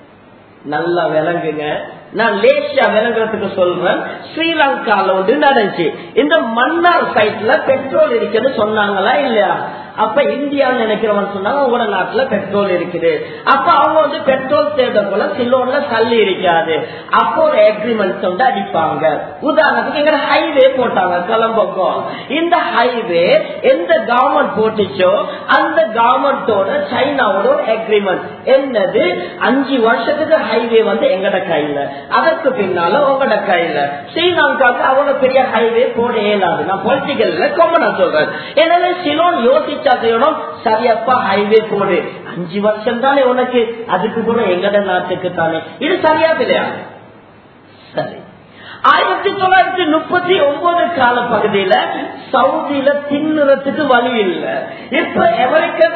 நல்லா விளங்குங்க நான் லேசியா விளங்குறதுக்கு சொல்றேன் ஸ்ரீலங்கால ஒன்று நடந்துச்சு இந்த மன்னார் சைட்ல பெட்ரோல் இருக்குன்னு சொன்னாங்களா இல்லையா அப்ப இந்தியான்னு நினைக்கிறவன் சொன்னாங்க உங்களோட நாட்டுல பெட்ரோல் இருக்குது அப்ப அவங்க வந்து பெட்ரோல் தேவை போல சிலோன்ல தள்ளி இருக்காது அப்போ ஒரு அக்ரிமெண்ட் வந்து அடிப்பாங்க உதாரணத்துக்கு எங்க ஹைவே போட்டாங்க கொலம்பக்கம் இந்த ஹைவே எந்த கவர்மெண்ட் போட்டுச்சோ அந்த கவர்மெண்டோட சைனாவோட ஒரு அக்ரிமெண்ட் என்னது அஞ்சு வருஷத்துக்கு ஹைவே வந்து எங்கட கையில அதற்கு பின்னால உங்களோட கையில ஸ்ரீலங்காவுக்கு அவ்வளவு பெரிய ஹைவே போட இயலாது நான் பொலிட்டிக்கல்ல கொம்மனா சொல்றேன் எனவே சிலோன் யோசிச்சா செய்யணும் சரியப்பா ஹைவே போடு அஞ்சு வருஷம் தானே உனக்கு அதுக்கு கூட எங்கட நாட்டுக்கு தானே இது சரியா இல்லையா சரி ஆயிரத்தி தொள்ளாயிரத்தி முப்பத்தி ஒன்பது கால பகுதியில சவுதியில தின்னுறதுக்கு வழி இல்லை இப்ப அமெரிக்கன்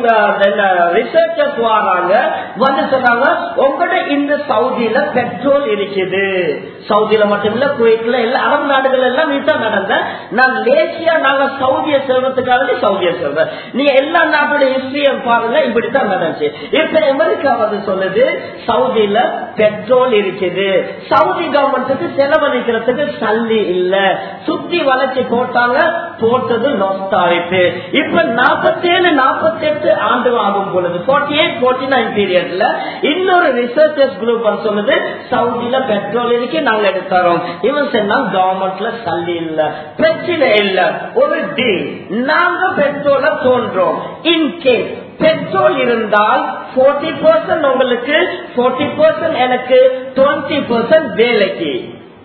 ரிசர்ச்சர்ஸ் வராங்க வந்து சொன்னாங்க உங்களோட இந்த சவுதியில பெட்ரோல் இருக்குது சவுதியில மட்டும் இல்ல குவைட்ல இல்ல அரபு நாடுகள் எல்லாம் இதுதான் நடந்த நான் லேசியா நாங்க சவுதிய செல்வத்துக்காக சவுதிய செல்வேன் நீ எல்லா நாட்டோட ஹிஸ்டரியை பாருங்க இப்படித்தான் நடந்துச்சு இப்ப அமெரிக்கா வந்து சொல்லுது சவுதியில பெட்ரோல் இருக்குது சவுதி கவர்மெண்ட்டுக்கு செலவழிக்கிறதுக்கு சல்லி இல்ல சுத்தி வளர்ச்சி போட்டாங்க போட்டது நொஸ்டாயிட்டு இப்ப நாற்பத்தி ஏழு நாற்பத்தி எட்டு ஆண்டு ஆகும் பொழுது போர்ட்டி எயிட் போர்ட்டி நைன் பீரியட்ல இன்னொரு ரிசர்ச்சர்ஸ் குரூப் சொல்லுது சவுதியில பெட்ரோல் இருக்கு நாங்க எடுத்துறோம் இவன் சொன்னா கவர்மெண்ட்ல சல்லி இல்ல பிரச்சனை இல்ல ஒரு டீல் நாங்க பெட்ரோல தோன்றோம் இன்கேஸ் பெட்ரோல் இருந்தால் போர்ட்டி பர்சன்ட் உங்களுக்கு போர்ட்டி பர்சன்ட் எனக்கு டுவெண்ட்டி பர்சன்ட் வேலைக்கு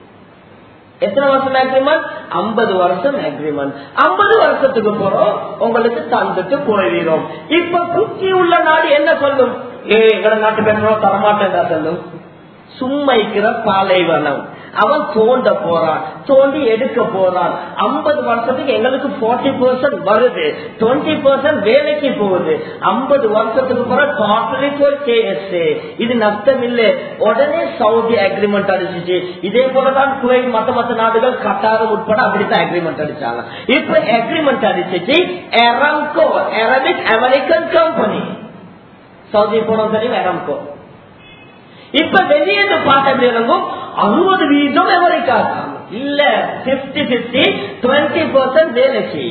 எத்தனை வருஷம் அக்ரிமெண்ட் ஐம்பது வருஷம் அக்ரிமெண்ட் ஐம்பது வருஷத்துக்கு போறோம் உங்களுக்கு தந்துட்டு போயிடும் இப்ப குச்சி உள்ள நாடு என்ன சொல்லும் ஏ எங்கட நாட்டு பெட்ரோல் தரமாட்டேன் சொல்லும் சும்மைக்கிற பாலைவனம் அவன் தோண்ட போறான் தோண்டி எடுக்க போறான் ஐம்பது வருஷத்துக்கு எங்களுக்கு போர்ட்டி பெர்சன்ட் வருது டுவெண்ட்டி பெர்சன்ட் வேலைக்கு போகுது ஐம்பது வருஷத்துக்கு போற டோட்டலி போய் கேஎஸ் இது நஷ்டம் இல்லை உடனே சவுதி அக்ரிமெண்ட் அடிச்சிச்சு இதே போலதான் குவைத் மத்த மத்த நாடுகள் கட்டாரம் உட்பட அப்படித்தான் அக்ரிமெண்ட் அடிச்சாங்க இப்ப அக்ரிமெண்ட் அடிச்சிச்சு Aramco Arabic American company Saudi போனோம் தெரியும் எரம்கோ இப்ப வெளியே பார்த்த எப்படி இருக்கும் அறுபது வீதம் அமெரிக்கா இல்ல பிப்டி பிப்டி டுவெண்ட்டி பர்சன்ட் வேலைக்கு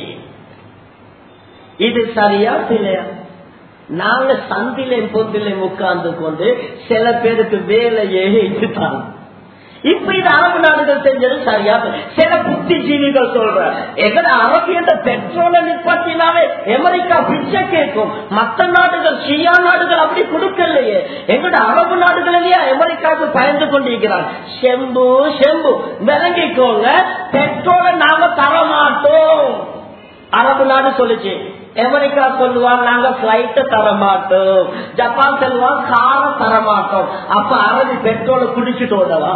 இது சரியா இல்லையா நாங்க சந்தில பொந்தில உட்கார்ந்து கொண்டு சில பேருக்கு வேலையே இதுதான் இப்ப இது அரபு நாடுகள் செஞ்சது சரியா சில புத்திஜீவிகள் சொல்ற எங்கட அரபியந்த பெட்ரோலை நிப்பாட்டினாவே அமெரிக்கா பிச்சை கேட்கும் மத்த நாடுகள் ஷியா நாடுகள் அப்படி கொடுக்கலையே எங்கட அரபு நாடுகளிலேயே அமெரிக்காவுக்கு பயந்து கொண்டிருக்கிறார் செம்பு செம்பு விளங்கிக்கோங்க பெட்ரோலை நாம தரமாட்டோம் அரபு நாடு சொல்லுச்சு அமெரிக்கா சொல்லுவாங்க நாங்க பிளைட்ட தரமாட்டோம் ஜப்பான் சொல்லுவாங்க காரை தரமாட்டோம் அப்ப அரபி பெட்ரோலை குடிச்சிட்டு ஓடவா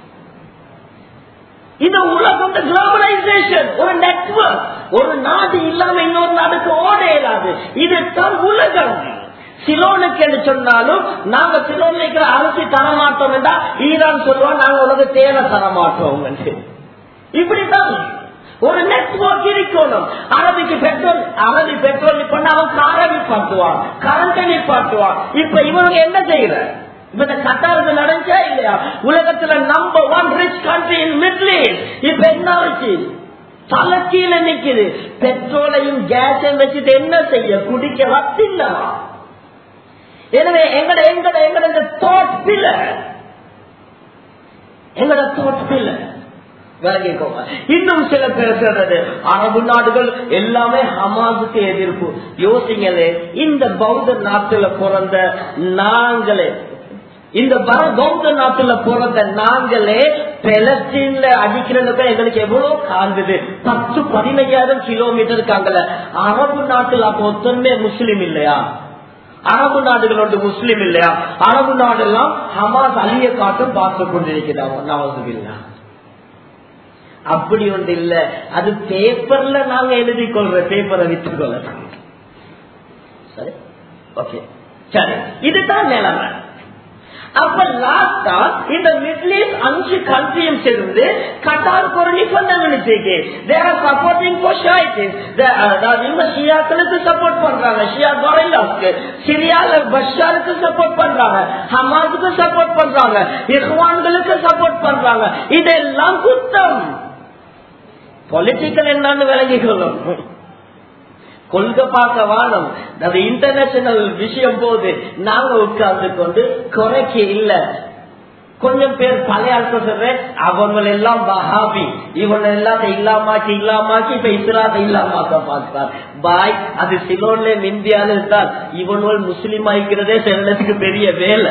இது உலகம் குளோபலைசேஷன் ஒரு நெட்வொர்க் ஒரு நாடு இல்லாம இன்னொரு நாடுக்கு ஓட இயலாது இதுதான் உலகம் சிலோனுக்கு என்று சொன்னாலும் நாங்க சிலோன்ல இருக்கிற அரிசி தரமாட்டோம் என்றா ஈரான் சொல்லுவோம் நாங்க உலக தேவை தரமாட்டோம் இப்படித்தான் ஒரு நெட்வொர்க் இருக்கணும் அரபிக்கு பெட்ரோல் அரபி பெட்ரோல் நிப்பாட்டு அவன் காரை நிப்பாட்டுவான் கரண்ட நிப்பாட்டுவான் இப்ப இவங்க என்ன செய்யற இப்ப இந்த கட்டாருக்கு நடந்தா இல்லையா உலகத்துல number one rich country in middle east இப்ப என்ன போச்சு தலைக்கீழ நிக்குது பெட்ரோலையும் கேஸையும் வச்சுட்டு என்ன செய்ய குடிக்க வத்தில்லவா எனவே எங்கட எங்கட எங்கட இந்த தோட் பிள்ளை எங்கட தோட் பிள்ளை விளங்கிக்கோங்க இன்னும் சில பேர் சொல்றது அரபு நாடுகள் எல்லாமே ஹமாஸுக்கு எதிர்ப்பு யோசிங்களே இந்த பௌத்த நாட்டுல பிறந்த நாங்களே இந்த பௌத்த நாட்டுல பிறந்த நாங்களே பெலஸ்டீன்ல அடிக்கிறதுக்கு எங்களுக்கு எவ்வளவு காண்பது பத்து பதினையாயிரம் கிலோமீட்டர் இருக்காங்கல்ல அரபு நாட்டுல அப்போ ஒத்தமே முஸ்லீம் இல்லையா அரபு நாடுகள் ஒன்று முஸ்லீம் இல்லையா அரபு நாடெல்லாம் ஹமாஸ் அழிய காட்டும் பார்த்து கொண்டிருக்கிறாங்க நவசுபில்லா அப்படி ஒன்று இல்ல அது பேப்பர்ல நாங்க எழுதி கொள்ற பேப்பரை வித்துக் கொள்ள சரி ஓகே சரி இதுதான் நிலைமை அப்ப லாஸ்டா இந்த மிடில் ஈஸ்ட் அஞ்சு கண்ட்ரியும் சேர்ந்து கட்டாருக்கு ஒரு நிபந்தனை வச்சிருக்கு they are supporting for shiites இந்த ஷியாக்களுக்கு சப்போர்ட் பண்றாங்க ஷியா கொரைலாஸ்க்கு சிரியால பஷாருக்கு சப்போர்ட் பண்றாங்க ஹமாஸுக்கு சப்போர்ட் பண்றாங்க இஹ்வான்களுக்கு சப்போர்ட் பண்றாங்க இதெல்லாம் குத்தம் பொலிட்டிக்கல் என்னன்னு விளங்கிக்கணும் கொள்கை பார்க்க வானம் அது இன்டர்நேஷனல் விஷயம் போது நாங்க உட்கார்ந்து கொண்டு குறைக்க இல்ல கொஞ்சம் பேர் பழைய ஆட்கள் சொல்றேன் அவங்க எல்லாம் வஹாபி இவங்க எல்லாத்தையும் இல்லாமாக்கி இல்லாமாக்கி இப்ப இஸ்லாத்தை இல்லாமாக்க பார்த்தார் பாய் அது சிலோன்ல இந்தியாவில் இருந்தால் இவனுள் முஸ்லீம் ஆயிக்கிறதே சிலருக்கு பெரிய வேலை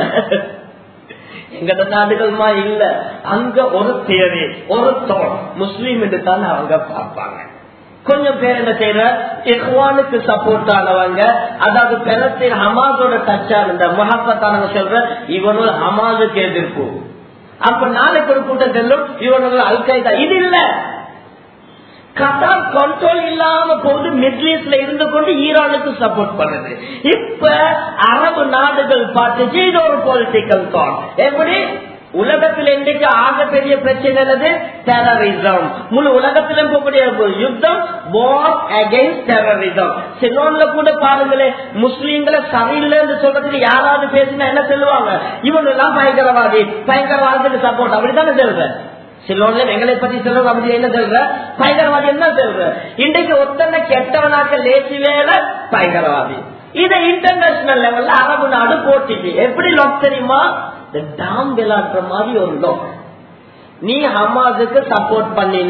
எங்கட நாடுகள்மா இல்ல அங்க ஒரு தேவை ஒரு தோல் முஸ்லீம் என்று தான் அவங்க பார்ப்பாங்க கொஞ்சம் பேர் என்ன செய்யற இஹ்வானுக்கு சப்போர்ட் ஆனவங்க அதாவது பெரத்தின் ஹமாஸோட டச்சா இருந்த மகாபத்தானவங்க சொல்ற இவனோட ஹமாஸுக்கு எதிர்ப்பு அப்ப நாளைக்கு ஒரு கூட்டம் செல்லும் இவனோட அல்கைதா இது இல்ல கத்தார் கண்ட்ரோல் இல்லாம போது மிடில் ஈஸ்ட்ல இருந்து கொண்டு ஈரானுக்கு சப்போர்ட் பண்ணுது இப்ப அரபு நாடுகள் பார்த்துச்சு இது ஒரு பொலிட்டிக்கல் தாட் எப்படி உலகத்தில் இன்றைக்கு ஆக பெரிய பிரச்சனை என்னது டெரரிசம் முழு உலகத்திலும் போகக்கூடிய யுத்தம் வார் அகைன்ஸ்ட் டெரரிசம் சிலோன்ல கூட பாருங்களேன் முஸ்லீம்களை சரியில்லைன்னு சொல்றதுக்கு யாராவது பேசினா என்ன சொல்லுவாங்க இவங்க எல்லாம் பயங்கரவாதி பயங்கரவாதத்துக்கு சப்போர்ட் அப்படித்தானே சொல்ற சிலோன்ல எங்களை பத்தி சொல்றது அப்படி என்ன சொல்ற பயங்கரவாதி என்ன சொல்ற இன்றைக்கு ஒத்தனை கெட்டவனாக்க லேசி வேலை பயங்கரவாதி இதை இன்டர்நேஷனல் லெவல்ல அரபு நாடு போட்டிக்கு எப்படி லோக் தெரியுமா இந்த டாம் விளையாடுற மாதிரி ஒரு லோக் நீ ஹமாஸுக்கு சப்போர்ட் பண்ணின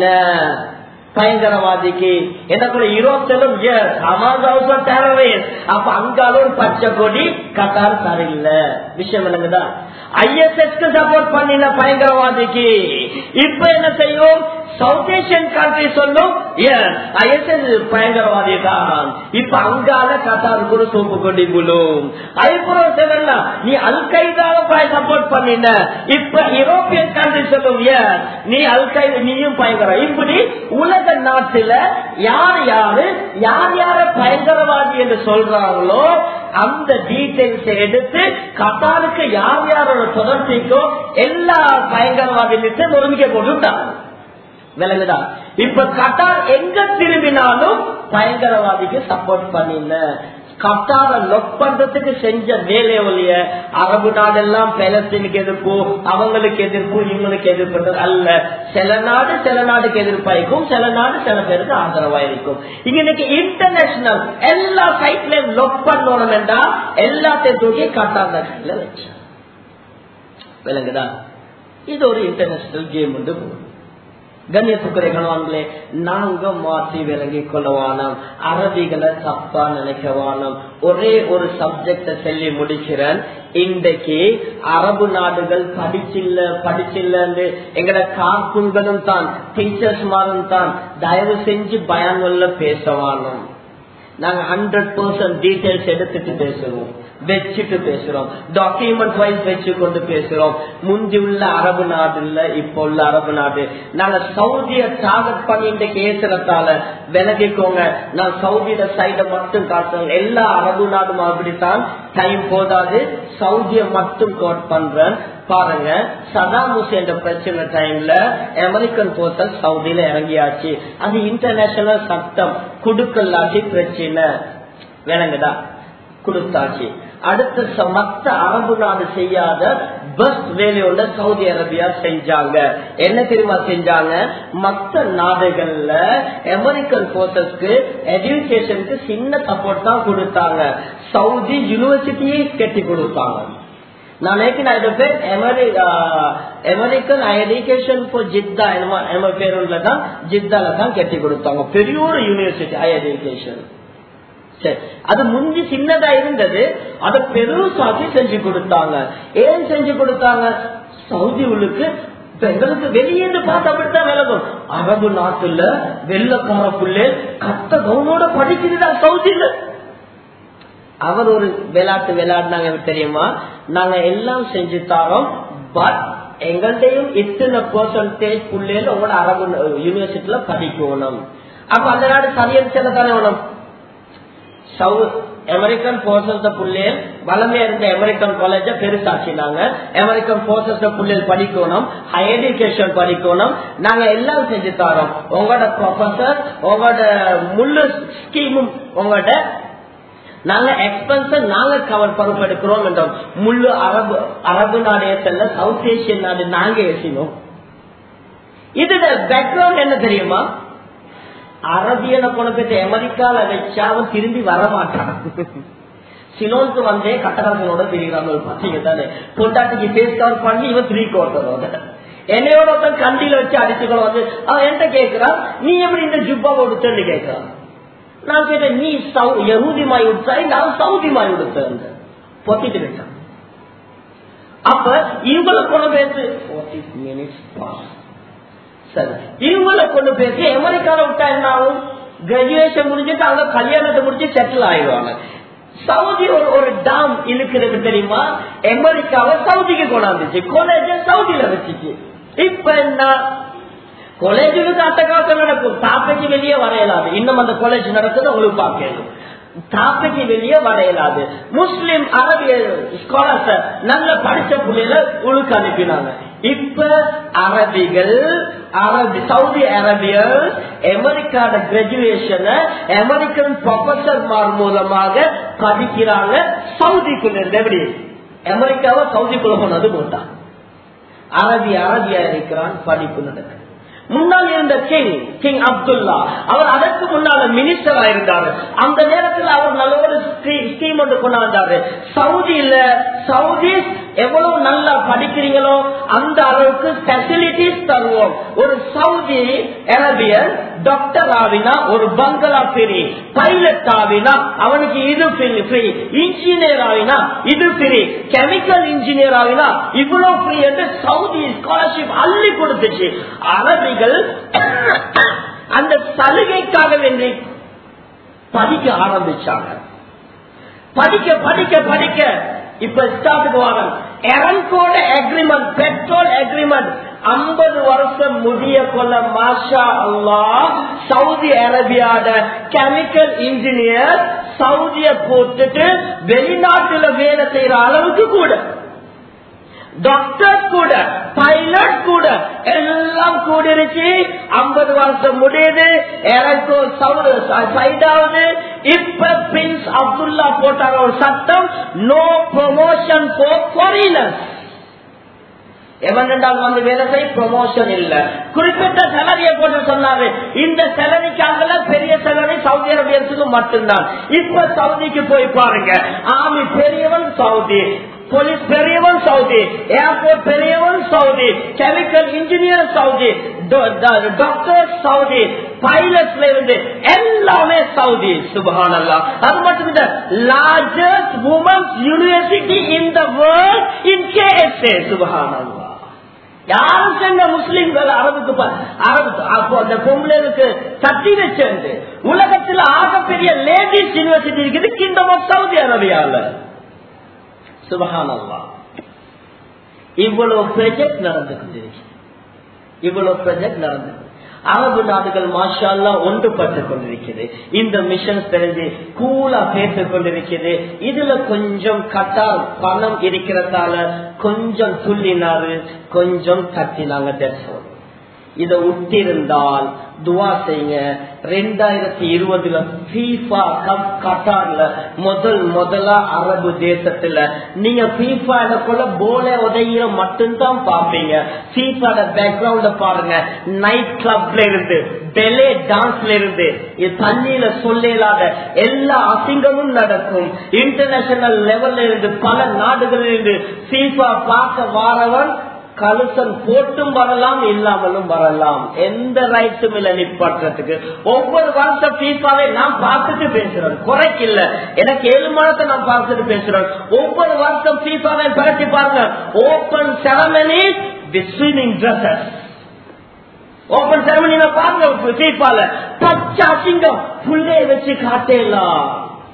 பயங்கரவாதிக்கு என்ன கூட யூரோப்லும் ஹமாஸ் ஆல்சோ டெரரிஸ்ட் அப்ப அங்கால ஒரு பச்சை கொடி கட்டார் சரியில்லை விஷயம் என்னங்குதா ஐஎஸ்எஸ்க்கு சப்போர்ட் பண்ணின பயங்கரவாதிக்கு இப்ப என்ன செய்யும் சவுத் ஏசியன் கண்ட்ரி சொல்லும் ஐஎஸ்எஸ் பயங்கரவாதி தான் இப்ப அங்கால கத்தாருக்கு ஒரு சோப்பு கொடி புலும் அதுக்கப்புறம் சொல்லலாம் நீ அல் கைதாவை சப்போர்ட் பண்ணின இப்ப யூரோப்பியன் கண்ட்ரி சொல்லும் நீ அல் கைது நீயும் பயங்கரம் இப்படி உலக நாட்டுல யார் யாரு யார் யார பயங்கரவாதி என்று சொல்றாங்களோ அந்த டீடைல்ஸ் எடுத்து கத்தாருக்கு யார் யாரோட தொடர்ச்சிக்கோ எல்லா பயங்கரவாதிகளுக்கும் ஒருமிக்க போட்டுட்டாங்க விளங்குதா இப்ப கட்டார் எங்க திரும்பினாலும் பயங்கரவாதிக்கு சப்போர்ட் பண்ணின கட்டார லொக் பண்றதுக்கு செஞ்ச வேலை ஒழிய அரபு நாடெல்லாம் பேலஸ்தீனுக்கு எதிர்ப்பு அவங்களுக்கு எதிர்ப்பு இவங்களுக்கு எதிர்ப்பு அல்ல சில நாடு சில நாடுக்கு எதிர்ப்பாயிருக்கும் சில நாடு சில பேருக்கு ஆதரவாயிருக்கும் இன்னைக்கு இன்டர்நேஷனல் எல்லா சைட்லயும் லொக் பண்ணணும் என்றா எல்லாத்தையும் தூக்கி கட்டார் கையில வச்சு விளங்குதா இது ஒரு இன்டர்நேஷனல் கேம் வந்து கண்ணியத்துக்குறை கணவான்களே நாங்க மாற்றி விளங்கி கொள்ளவானம் அரபிகளை தப்பா நினைக்கவானம் ஒரே ஒரு சப்ஜெக்ட சொல்லி முடிக்கிறேன் இன்றைக்கு அரபு நாடுகள் படிச்சில்ல படிச்சில்லன்னு எங்கட காக்குள்களும் தான் டீச்சர்ஸ் மாரும் தான் தயவு செஞ்சு பயனுள்ள பேசவானோம் நாங்க ஹண்ட்ரட் பர்சன்ட் டீடைல்ஸ் எடுத்துட்டு பேசுவோம் வச்சுட்டு பேசுறோம் டாக்குமெண்ட் வைஸ் வச்சு கொண்டு பேசுறோம் முந்தி உள்ள அரபு நாடு இல்ல இப்ப உள்ள அரபு நாடு நாங்க சவுதிய டார்கெட் பண்ணி இன்றைக்கு ஏசுறதால விலகிக்கோங்க நான் சவுதியோட சைட மட்டும் காட்டுறேன் எல்லா அரபு நாடும் அப்படித்தான் டைம் போதாது சவுதிய மட்டும் கோட் பண்றேன் பாருங்க சதாம் ஹுசேன் பிரச்சனை டைம்ல அமெரிக்கன் போர்சல் சவுதியில இறங்கியாச்சு அது இன்டர்நேஷனல் சட்டம் குடுக்கல்லாட்டி பிரச்சனை விளங்குதா கொடுத்தாச்சு அடுத்த ச- மத்த அரபு நாடு செய்யாத பெஸ்ட் வேலையோட சவுதி அரேபியா செஞ்சாங்க என்ன தெரியுமா செஞ்சாங்க மத்த நாடுகள்ல அமெரிக்கன் போர்சஸ்க்கு எஜுகேஷனுக்கு சின்ன சப்போர்ட் தான் கொடுத்தாங்க சவுதி யூனிவர்சிட்டியே கட்டி கொடுத்தாங்க நான் நினைக்கிறேன் இது பேர் அமெரிக்கன் எஜுகேஷன் ஃபார் ஜித்தா என்னமோ பேருல தான் ஜித்தால தான் கட்டி கொடுத்தாங்க பெரிய ஒரு யூனிவர்சிட்டி ஹை எஜுகேஷன் சரி அது முந்தி சின்னதா இருந்தது அதை பெருசாக்கி செஞ்சு கொடுத்தாங்க ஏன் செஞ்சு கொடுத்தாங்க சவுதி உள்ளுக்கு இப்ப எங்களுக்கு வெளியேந்து பார்த்தா அப்படித்தான் விலகும் அரபு நாட்டுல வெள்ளக்கார புள்ளே கத்த கவுனோட படிக்குதுடா சவுதியில அவர் ஒரு விளையாட்டு விளையாடினாங்க தெரியுமா நாங்க எல்லாம் செஞ்சு தரோம் பட் எங்கள்டையும் இத்தனை பெர்சன்டேஜ் புள்ளையில உங்களோட அரபு யூனிவர்சிட்டியில படிக்கணும் அப்ப அந்த நாடு சரியான செல்ல தானே வேணும் சவுத் அமெரிக்கன் போர்சஸ் புள்ளையல் வளமே இருந்த அமெரிக்கன் காலேஜ பெருசாக்கினாங்க அமெரிக்கன் போர்சஸ் புள்ளையல் படிக்கணும் ஹை எஜுகேஷன் படிக்கணும் நாங்க எல்லாம் செஞ்சு தரோம் உங்களோட ப்ரொஃபசர் உங்களோட முழு ஸ்கீமும் உங்களோட நாங்க எக்ஸ்பென்ஸ் நாங்க கவர் பொறுப்பெடுக்கிறோம் என்றோம் முழு அரபு அரபு நாடு செல்ல சவுத் ஏசியன் நாடு நாங்க ஏசினோம் இதுல பேக்ரவுண்ட் என்ன தெரியுமா அரபியனை கொண்டு போயிட்டு அமெரிக்கால வச்சா அவன் திரும்பி வர மாட்டான் சிலோனுக்கு வந்தே கட்டடங்களோட திரிகிறாங்க பாத்தீங்க தானே பொண்டாட்டிக்கு பேஸ் கவர் பண்ணி இவன் த்ரீ கோட்டரோட என்னையோட ஒருத்தன் கண்டியில வச்சு அடிச்சுக்கணும் வந்து அவன் என்கிட்ட கேட்கிறான் நீ எப்படி இந்த ஜுப்பா கொடுத்தேன்னு கேட்கிறான் நான் கேட்டேன் நீ யகுதி மாய் உடுத்தாய் நான் சவுதி மாய் உடுத்தேன் பொத்திட்டு வச்சான் அப்ப இவங்களை கொண்டு பேசு மினிட்ஸ் பாஸ் சரி இவங்களை கொண்டு பேசி அமெரிக்கால விட்டா என்ன ஆகும் கிராஜுவேஷன் முடிஞ்சுட்டு அவங்க கல்யாணத்தை முடிச்சு செட்டில் ஆயிடுவாங்க சவுதி ஒரு ஒரு டாம் இழுக்கிறது தெரியுமா அமெரிக்காவை சவுதிக்கு கொண்டாந்துச்சு காலேஜ் சவுதியில வச்சுச்சு இப்ப என்ன காலேஜுக்கு அந்த காலத்துல நடக்கும் தாப்பைக்கு வெளியே வரையலாது இன்னும் அந்த காலேஜ் நடக்குது உங்களுக்கு பார்க்கணும் தாப்பைக்கு வெளியே வரையலாது முஸ்லிம் அரபிய ஸ்காலர்ஸ் நல்ல படிச்ச பிள்ளைல உழுக்கு அனுப்பினாங்க இப்ப அரபிகள் அரபி சவுதி அரபியர் அமெரிக்காட கிராஜுவேஷனை அமெரிக்கன் ப்ரொஃபசர்மார் மூலமாக படிக்கிறாங்க சவுதிக்குள்ள இருந்து எப்படி அமெரிக்காவை சவுதிக்குள்ள கொண்டது போட்டான் அரபி அரபியா இருக்கிறான் படிப்பு நடக்குது முன்னால் இருந்த கிங் கிங் அப்துல்லா அவர் அதற்கு முன்னால மினிஸ்டரா இருந்தாரு அந்த நேரத்தில் அவர் நல்ல ஒரு ஸ்கீம் ஒன்று கொண்டாந்தாரு சவுதியில சவுதி எவ்வளவு நல்லா படிக்கிறீங்களோ அந்த அளவுக்கு பெசிலிட்டிஸ் தருவோம் ஒரு சவுதி அரபியன் டாக்டர் ஆவினா ஒரு பங்களா ஃப்ரீ பைலட் ஆவினா அவனுக்கு இது ஃப்ரீ இன்ஜினியர் ஆவினா இது ஃப்ரீ கெமிக்கல் இன்ஜினியர் ஆவினா இவ்வளவு ஃப்ரீ என்று சவுதி ஸ்காலர்ஷிப் அள்ளி கொடுத்துச்சு அரபிகள் அந்த சலுகைக்காக வேண்டி படிக்க ஆரம்பிச்சாங்க படிக்க படிக்க படிக்க இப்ப ஸ்டார்ட்டுக்கு வாங்க எரன்கோட அக்ரிமெண்ட் பெட்ரோல் அக்ரிமெண்ட் ஐம்பது வருஷம் முடிய கொள்ள மாஷா அல்லா சவுதி அரேபியாட கெமிக்கல் இன்ஜினியர் சவுதிய போட்டுட்டு வெளிநாட்டுல வேலை செய்யற அளவுக்கு கூட டாக்டர் கூட பைலட் கூட எல்லாம் கூடிருச்சு ஐம்பது வருஷம் முடியுது எனக்கு சைடாவது இப்ப பிரின்ஸ் அப்துல்லா போட்டாங்க ஒரு சட்டம் நோ ப்ரொமோஷன் போர் ஃபாரினர்ஸ் எவன் ரெண்டாவது வந்து வேலை செய் ப்ரொமோஷன் இல்ல குறிப்பிட்ட சேலரிய போட்டு சொன்னாரு இந்த சேலரிக்காக பெரிய சேலரி சவுதி அரேபியன்ஸுக்கு மட்டும்தான் இப்ப சவுதிக்கு போய் பாருங்க ஆமி பெரியவன் சவுதி போலீஸ் பெரியவன் சவுதி ஏர்போர்ட் பெரியவன் Saudi chemical engineer Saudi doctor Saudi பைலட்ஸ்ல இருந்து எல்லாமே சவுதி சுபஹானல்லா அது மட்டும் இல்ல largest women's university in the world in KSA சுபஹானல்லா யாரும் சென்ற முஸ்லிம்கள் அரபுக்கு அரபு அப்போ அந்த பொம்பளைகளுக்கு தட்டி வச்சிருந்து உலகத்தில் ஆகப்பெரிய லேடிஸ் யூனிவர்சிட்டி இருக்குது கிங்டம் ஆஃப் சவுதி அரேபியாவில் சுபஹானல்லா இவ்வளவு ப்ராஜெக்ட் நடந்து கொண்டிருக்கு இவ்வளவு ப்ராஜெக்ட் நடந்து அரபு நாடுகள் மாஷால்லா ஒன்றுபட்டு கொண்டிருக்கிறது இந்த மிஷன் தெரிஞ்சு கூலா பேசிக் கொண்டிருக்கிறது இதுல கொஞ்சம் கட்டா பணம் இருக்கிறதால கொஞ்சம் துள்ளினாரு கொஞ்சம் கட்டினாங்க இதை விட்டிருந்தால் துவா செய்யுங்க ரெண்டாயிரத்தி இருபதுல ஃபீஃபா கப் கட்டார்ல முதல் முதலா அரபு தேசத்துல நீங்க ஃபீஃபா கொள்ள போல உதவிய மட்டும்தான் பாப்பீங்க ஃபீஃபாட பேக்ரவுண்ட பாருங்க நைட் கிளப்ல இருந்து பெலே டான்ஸ்ல இருந்து இது தண்ணியில சொல்லலாத எல்லா அசிங்கமும் நடக்கும் இன்டர்நேஷனல் லெவல்ல இருந்து பல நாடுகளில் இருந்து ஃபீஃபா பார்க்க வாரவன் கலுசன் போட்டும் வரலாம் இல்லாமலும் வரலாம் எந்த ரைட்டும் இல்ல நிப்பாட்டுறதுக்கு ஒவ்வொரு வருஷம் பீப்பாவை நான் பார்த்துட்டு பேசுறேன் குறைக்கில்ல எனக்கு ஏழு மாதத்தை நான் பார்த்துட்டு பேசுறேன் ஒவ்வொரு வருஷம் பீப்பாவை பரட்டி பாருங்க open ceremony the swimming dresses open ceremony பாருங்க பீப்பால பச்சை அசிங்கம் புள்ளைய வச்சு காட்டலாம்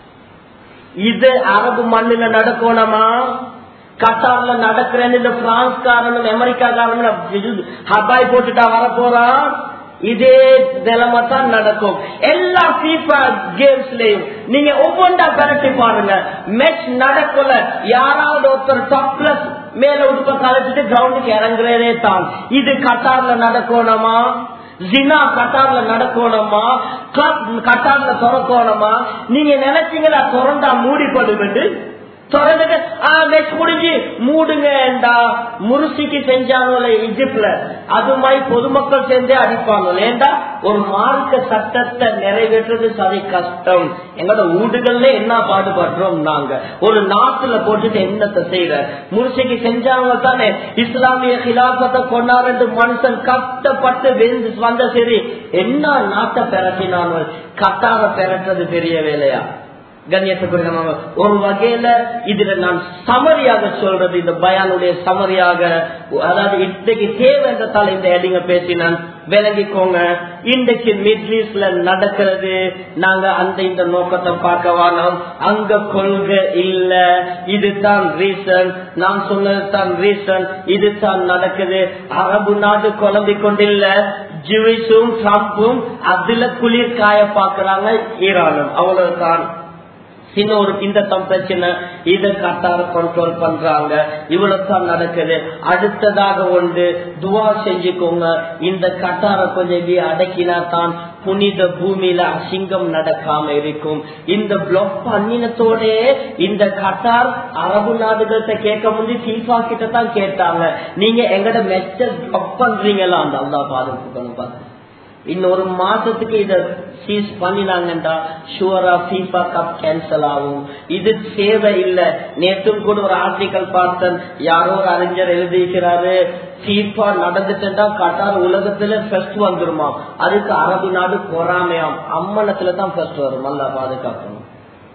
இது அரபு மண்ணில நடக்கணுமா கட்டார்ல நடக்கிறேன்னு இந்த பிரான்ஸ்காரனும் அமெரிக்காக்காரனும் ஹபாய் போட்டுட்டா வரப்போறான் இதே நிலைமை தான் நடக்கும் எல்லா ஃபீஃபா கேம்ஸ்லயும் நீங்க ஒவ்வொன்றா பரட்டி பாருங்க மேட்ச் நடக்கல யாராவது ஒருத்தர் டாப் பிளஸ் மேல உடுப்ப கலைச்சிட்டு கிரவுண்டுக்கு இறங்குறதே தான் இது கட்டார்ல நடக்கணுமா ஜினா கட்டார்ல நடக்கணுமா கிளப் கட்டார்ல திறக்கணுமா நீங்க நினைச்சீங்களா திறந்தா மூடிப்படுவது திறந்துட்டு மேட்ச் முடிஞ்சு மூடுங்கடா முருசிக்கு செஞ்சாங்களே இஜிப்ட்ல அது மாதிரி பொதுமக்கள் சேர்ந்தே அடிப்பாங்க ஏண்டா ஒரு மார்க்க சட்டத்தை நிறைவேற்றுறது சரி கஷ்டம் எங்களோட வீடுகள்ல என்ன பாடுபடுறோம் நாங்க ஒரு நாட்டுல போட்டுட்டு என்னத்தை செய்யற முருசிக்கு செஞ்சாங்க தானே இஸ்லாமிய கிலாபத்தை கொண்டாடு மனுஷன் கஷ்டப்பட்டு வெந்து வந்த சரி என்ன நாட்டை பெறட்டினாங்க கட்டாக பெறட்டுறது பெரிய வேலையா கண்ணியத்துக்குரிய ஒரு வகையில இதுல நான் சமரியாக சொல்றது இந்த பயானுடைய சமரியாக அதாவது இன்றைக்கு தேவைன்றதால இந்த எடிங்க பேசினான் விளங்கிக்கோங்க இன்றைக்கு மிட்லீஸ்ட்ல நடக்கிறது நாங்க அந்த இந்த நோக்கத்தை பார்க்க வானோம் அங்க கொள்கை இல்ல இதுதான் ரீசன் நான் சொன்னது தான் ரீசன் இதுதான் நடக்குது அரபு நாடு குழம்பி கொண்டில்ல ஜூரிஸும் ட்ரம்ப்பும் அதுல குளிர் காய பாக்குறாங்க ஈரானும் அவ்வளவுதான் சின்ன ஒரு இந்த பிரச்சனை இதை கட்டார கண்ட்ரோல் பண்றாங்க இவ்வளவு தான் நடக்குது அடுத்ததாக ஒன்று துவா செஞ்சுக்கோங்க இந்த கட்டார கொஞ்சம் அடக்கினா தான் புனித பூமியில அசிங்கம் நடக்காம இருக்கும் இந்த பிளாக் பண்ணினத்தோட இந்த கட்டார் அரபு நாடுகள்கிட்ட கேட்க முந்தி ஃபீஃபா கிட்ட தான் கேட்டாங்க நீங்க எங்கட மெச்ச பிளாக் பண்றீங்களா அந்த அல்லா பாதுகாக்கணும் பார்த்து இன்னொரு மாசத்துக்கு இத சீஸ் பண்ணினாங்கன்றா ஷுவரா ஃபீஃபா கப் கேன்சல் ஆகும் இது சேவை இல்ல நேற்றும் கூட ஒரு ஆர்டிக்கல் பார்த்தேன் யாரோ ஒரு அறிஞர் எழுதியிருக்கிறாரு ஃபீஃபா நடந்துட்டா கட்டார் உலகத்துல ஃபர்ஸ்ட் வந்துருமா அதுக்கு அரபு நாடு பொறாமையாம் அம்மனத்துல தான் ஃபர்ஸ்ட் வரும் நல்லா பாதுகாக்கணும்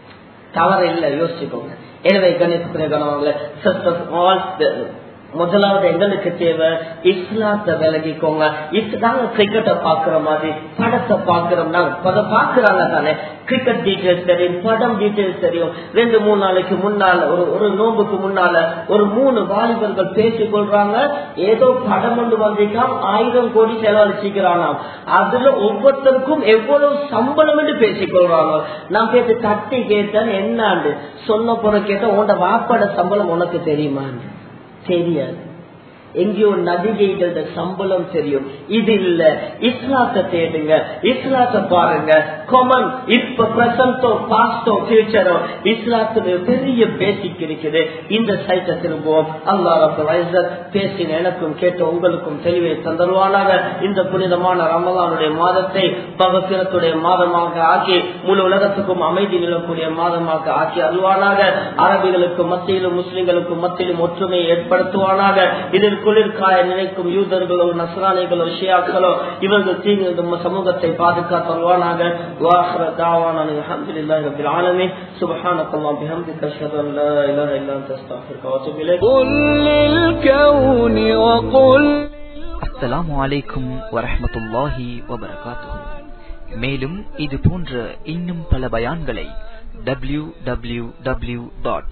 தவறு இல்ல யோசிச்சுக்கோங்க எனவே கணேச கணவங்கள ஃபர்ஸ்ட் ஆஃப் ஆல் முதலாவது எங்களுக்கு தேவை இஸ்லாத்தை விலகிக்கோங்க நாங்க கிரிக்கெட்டை பாக்குற மாதிரி படத்தை பாக்குறோம்னா படம் பாக்குறாங்க தானே கிரிக்கெட் டீட்டெயில்ஸ் தெரியும் படம் டீட்டெயில்ஸ் தெரியும் ரெண்டு மூணு நாளைக்கு முன்னால ஒரு ஒரு நோம்புக்கு முன்னால ஒரு மூணு வாலிபர்கள் பேசிக் கொள்றாங்க ஏதோ படம் ஒன்று வந்திருக்காம் ஆயிரம் கோடி செலவழிச்சுக்கிறானாம் அதுல ஒவ்வொருத்தருக்கும் எவ்வளவு சம்பளம் என்று பேசிக் கொள்றாங்க நான் பேசி தட்டி கேட்டேன் என்னாண்டு சொன்ன பொருள் கேட்டேன் உன்னோட வாப்பாட சம்பளம் உனக்கு தெரியுமான்னு தெரியாது எங்கேயோ நடிகைகளோட சம்பளம் தெரியும் இது இல்ல இஸ்லாத்தை தேடுங்க இஸ்லாத்தை பாருங்க கொமன் இப்ப பிரசன்டோ பாஸ்டோ ஃபியூச்சரோ இஸ்லாத்துல பெரிய பேசிக் இருக்குது இந்த சைட்டை திரும்புவோம் அல்லா பேசின எனக்கும் கேட்ட உங்களுக்கும் தெளிவை தந்தருவானாக இந்த புனிதமான ரமலானுடைய மாதத்தை பகசிரத்துடைய மாதமாக ஆக்கி முழு உலகத்துக்கும் அமைதி நிலக்கூடிய மாதமாக ஆக்கி அருள்வானாக அரபிகளுக்கும் மத்தியிலும் முஸ்லிம்களுக்கும் மத்தியிலும் ஒற்றுமையை ஏற்படுத்துவானாக இதில் குளிர்காய நினைக்கும் யூதர்களோ நசராணிகளோ ஷியாக்களோ இவர்கள் தீங்கு நம்ம சமூகத்தை பாதுகாத்தல்வானாக واخر دعوانا الحمد لله رب العالمين سبحانك اللهم وبحمدك اشهد ان لا اله الا انت استغفرك واتوب اليك قل للكون وقل அஸ்ஸலாமு அலைக்கும் வரஹ்மத்துல்லாஹி வபரகாத்துஹு மேலும் இது போன்ற இன்னும் பல பயான்களை W W W dot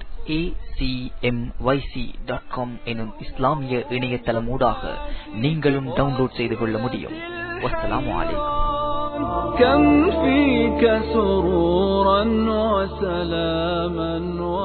acmyc.com எனும் இஸ்லாமிய இணையதளமூடாக நீங்களும் டவுன்லோட் செய்து கொள்ள முடியும் வஸ்ஸலாமு அலைக்கும் كم فيك سرورا وسلاما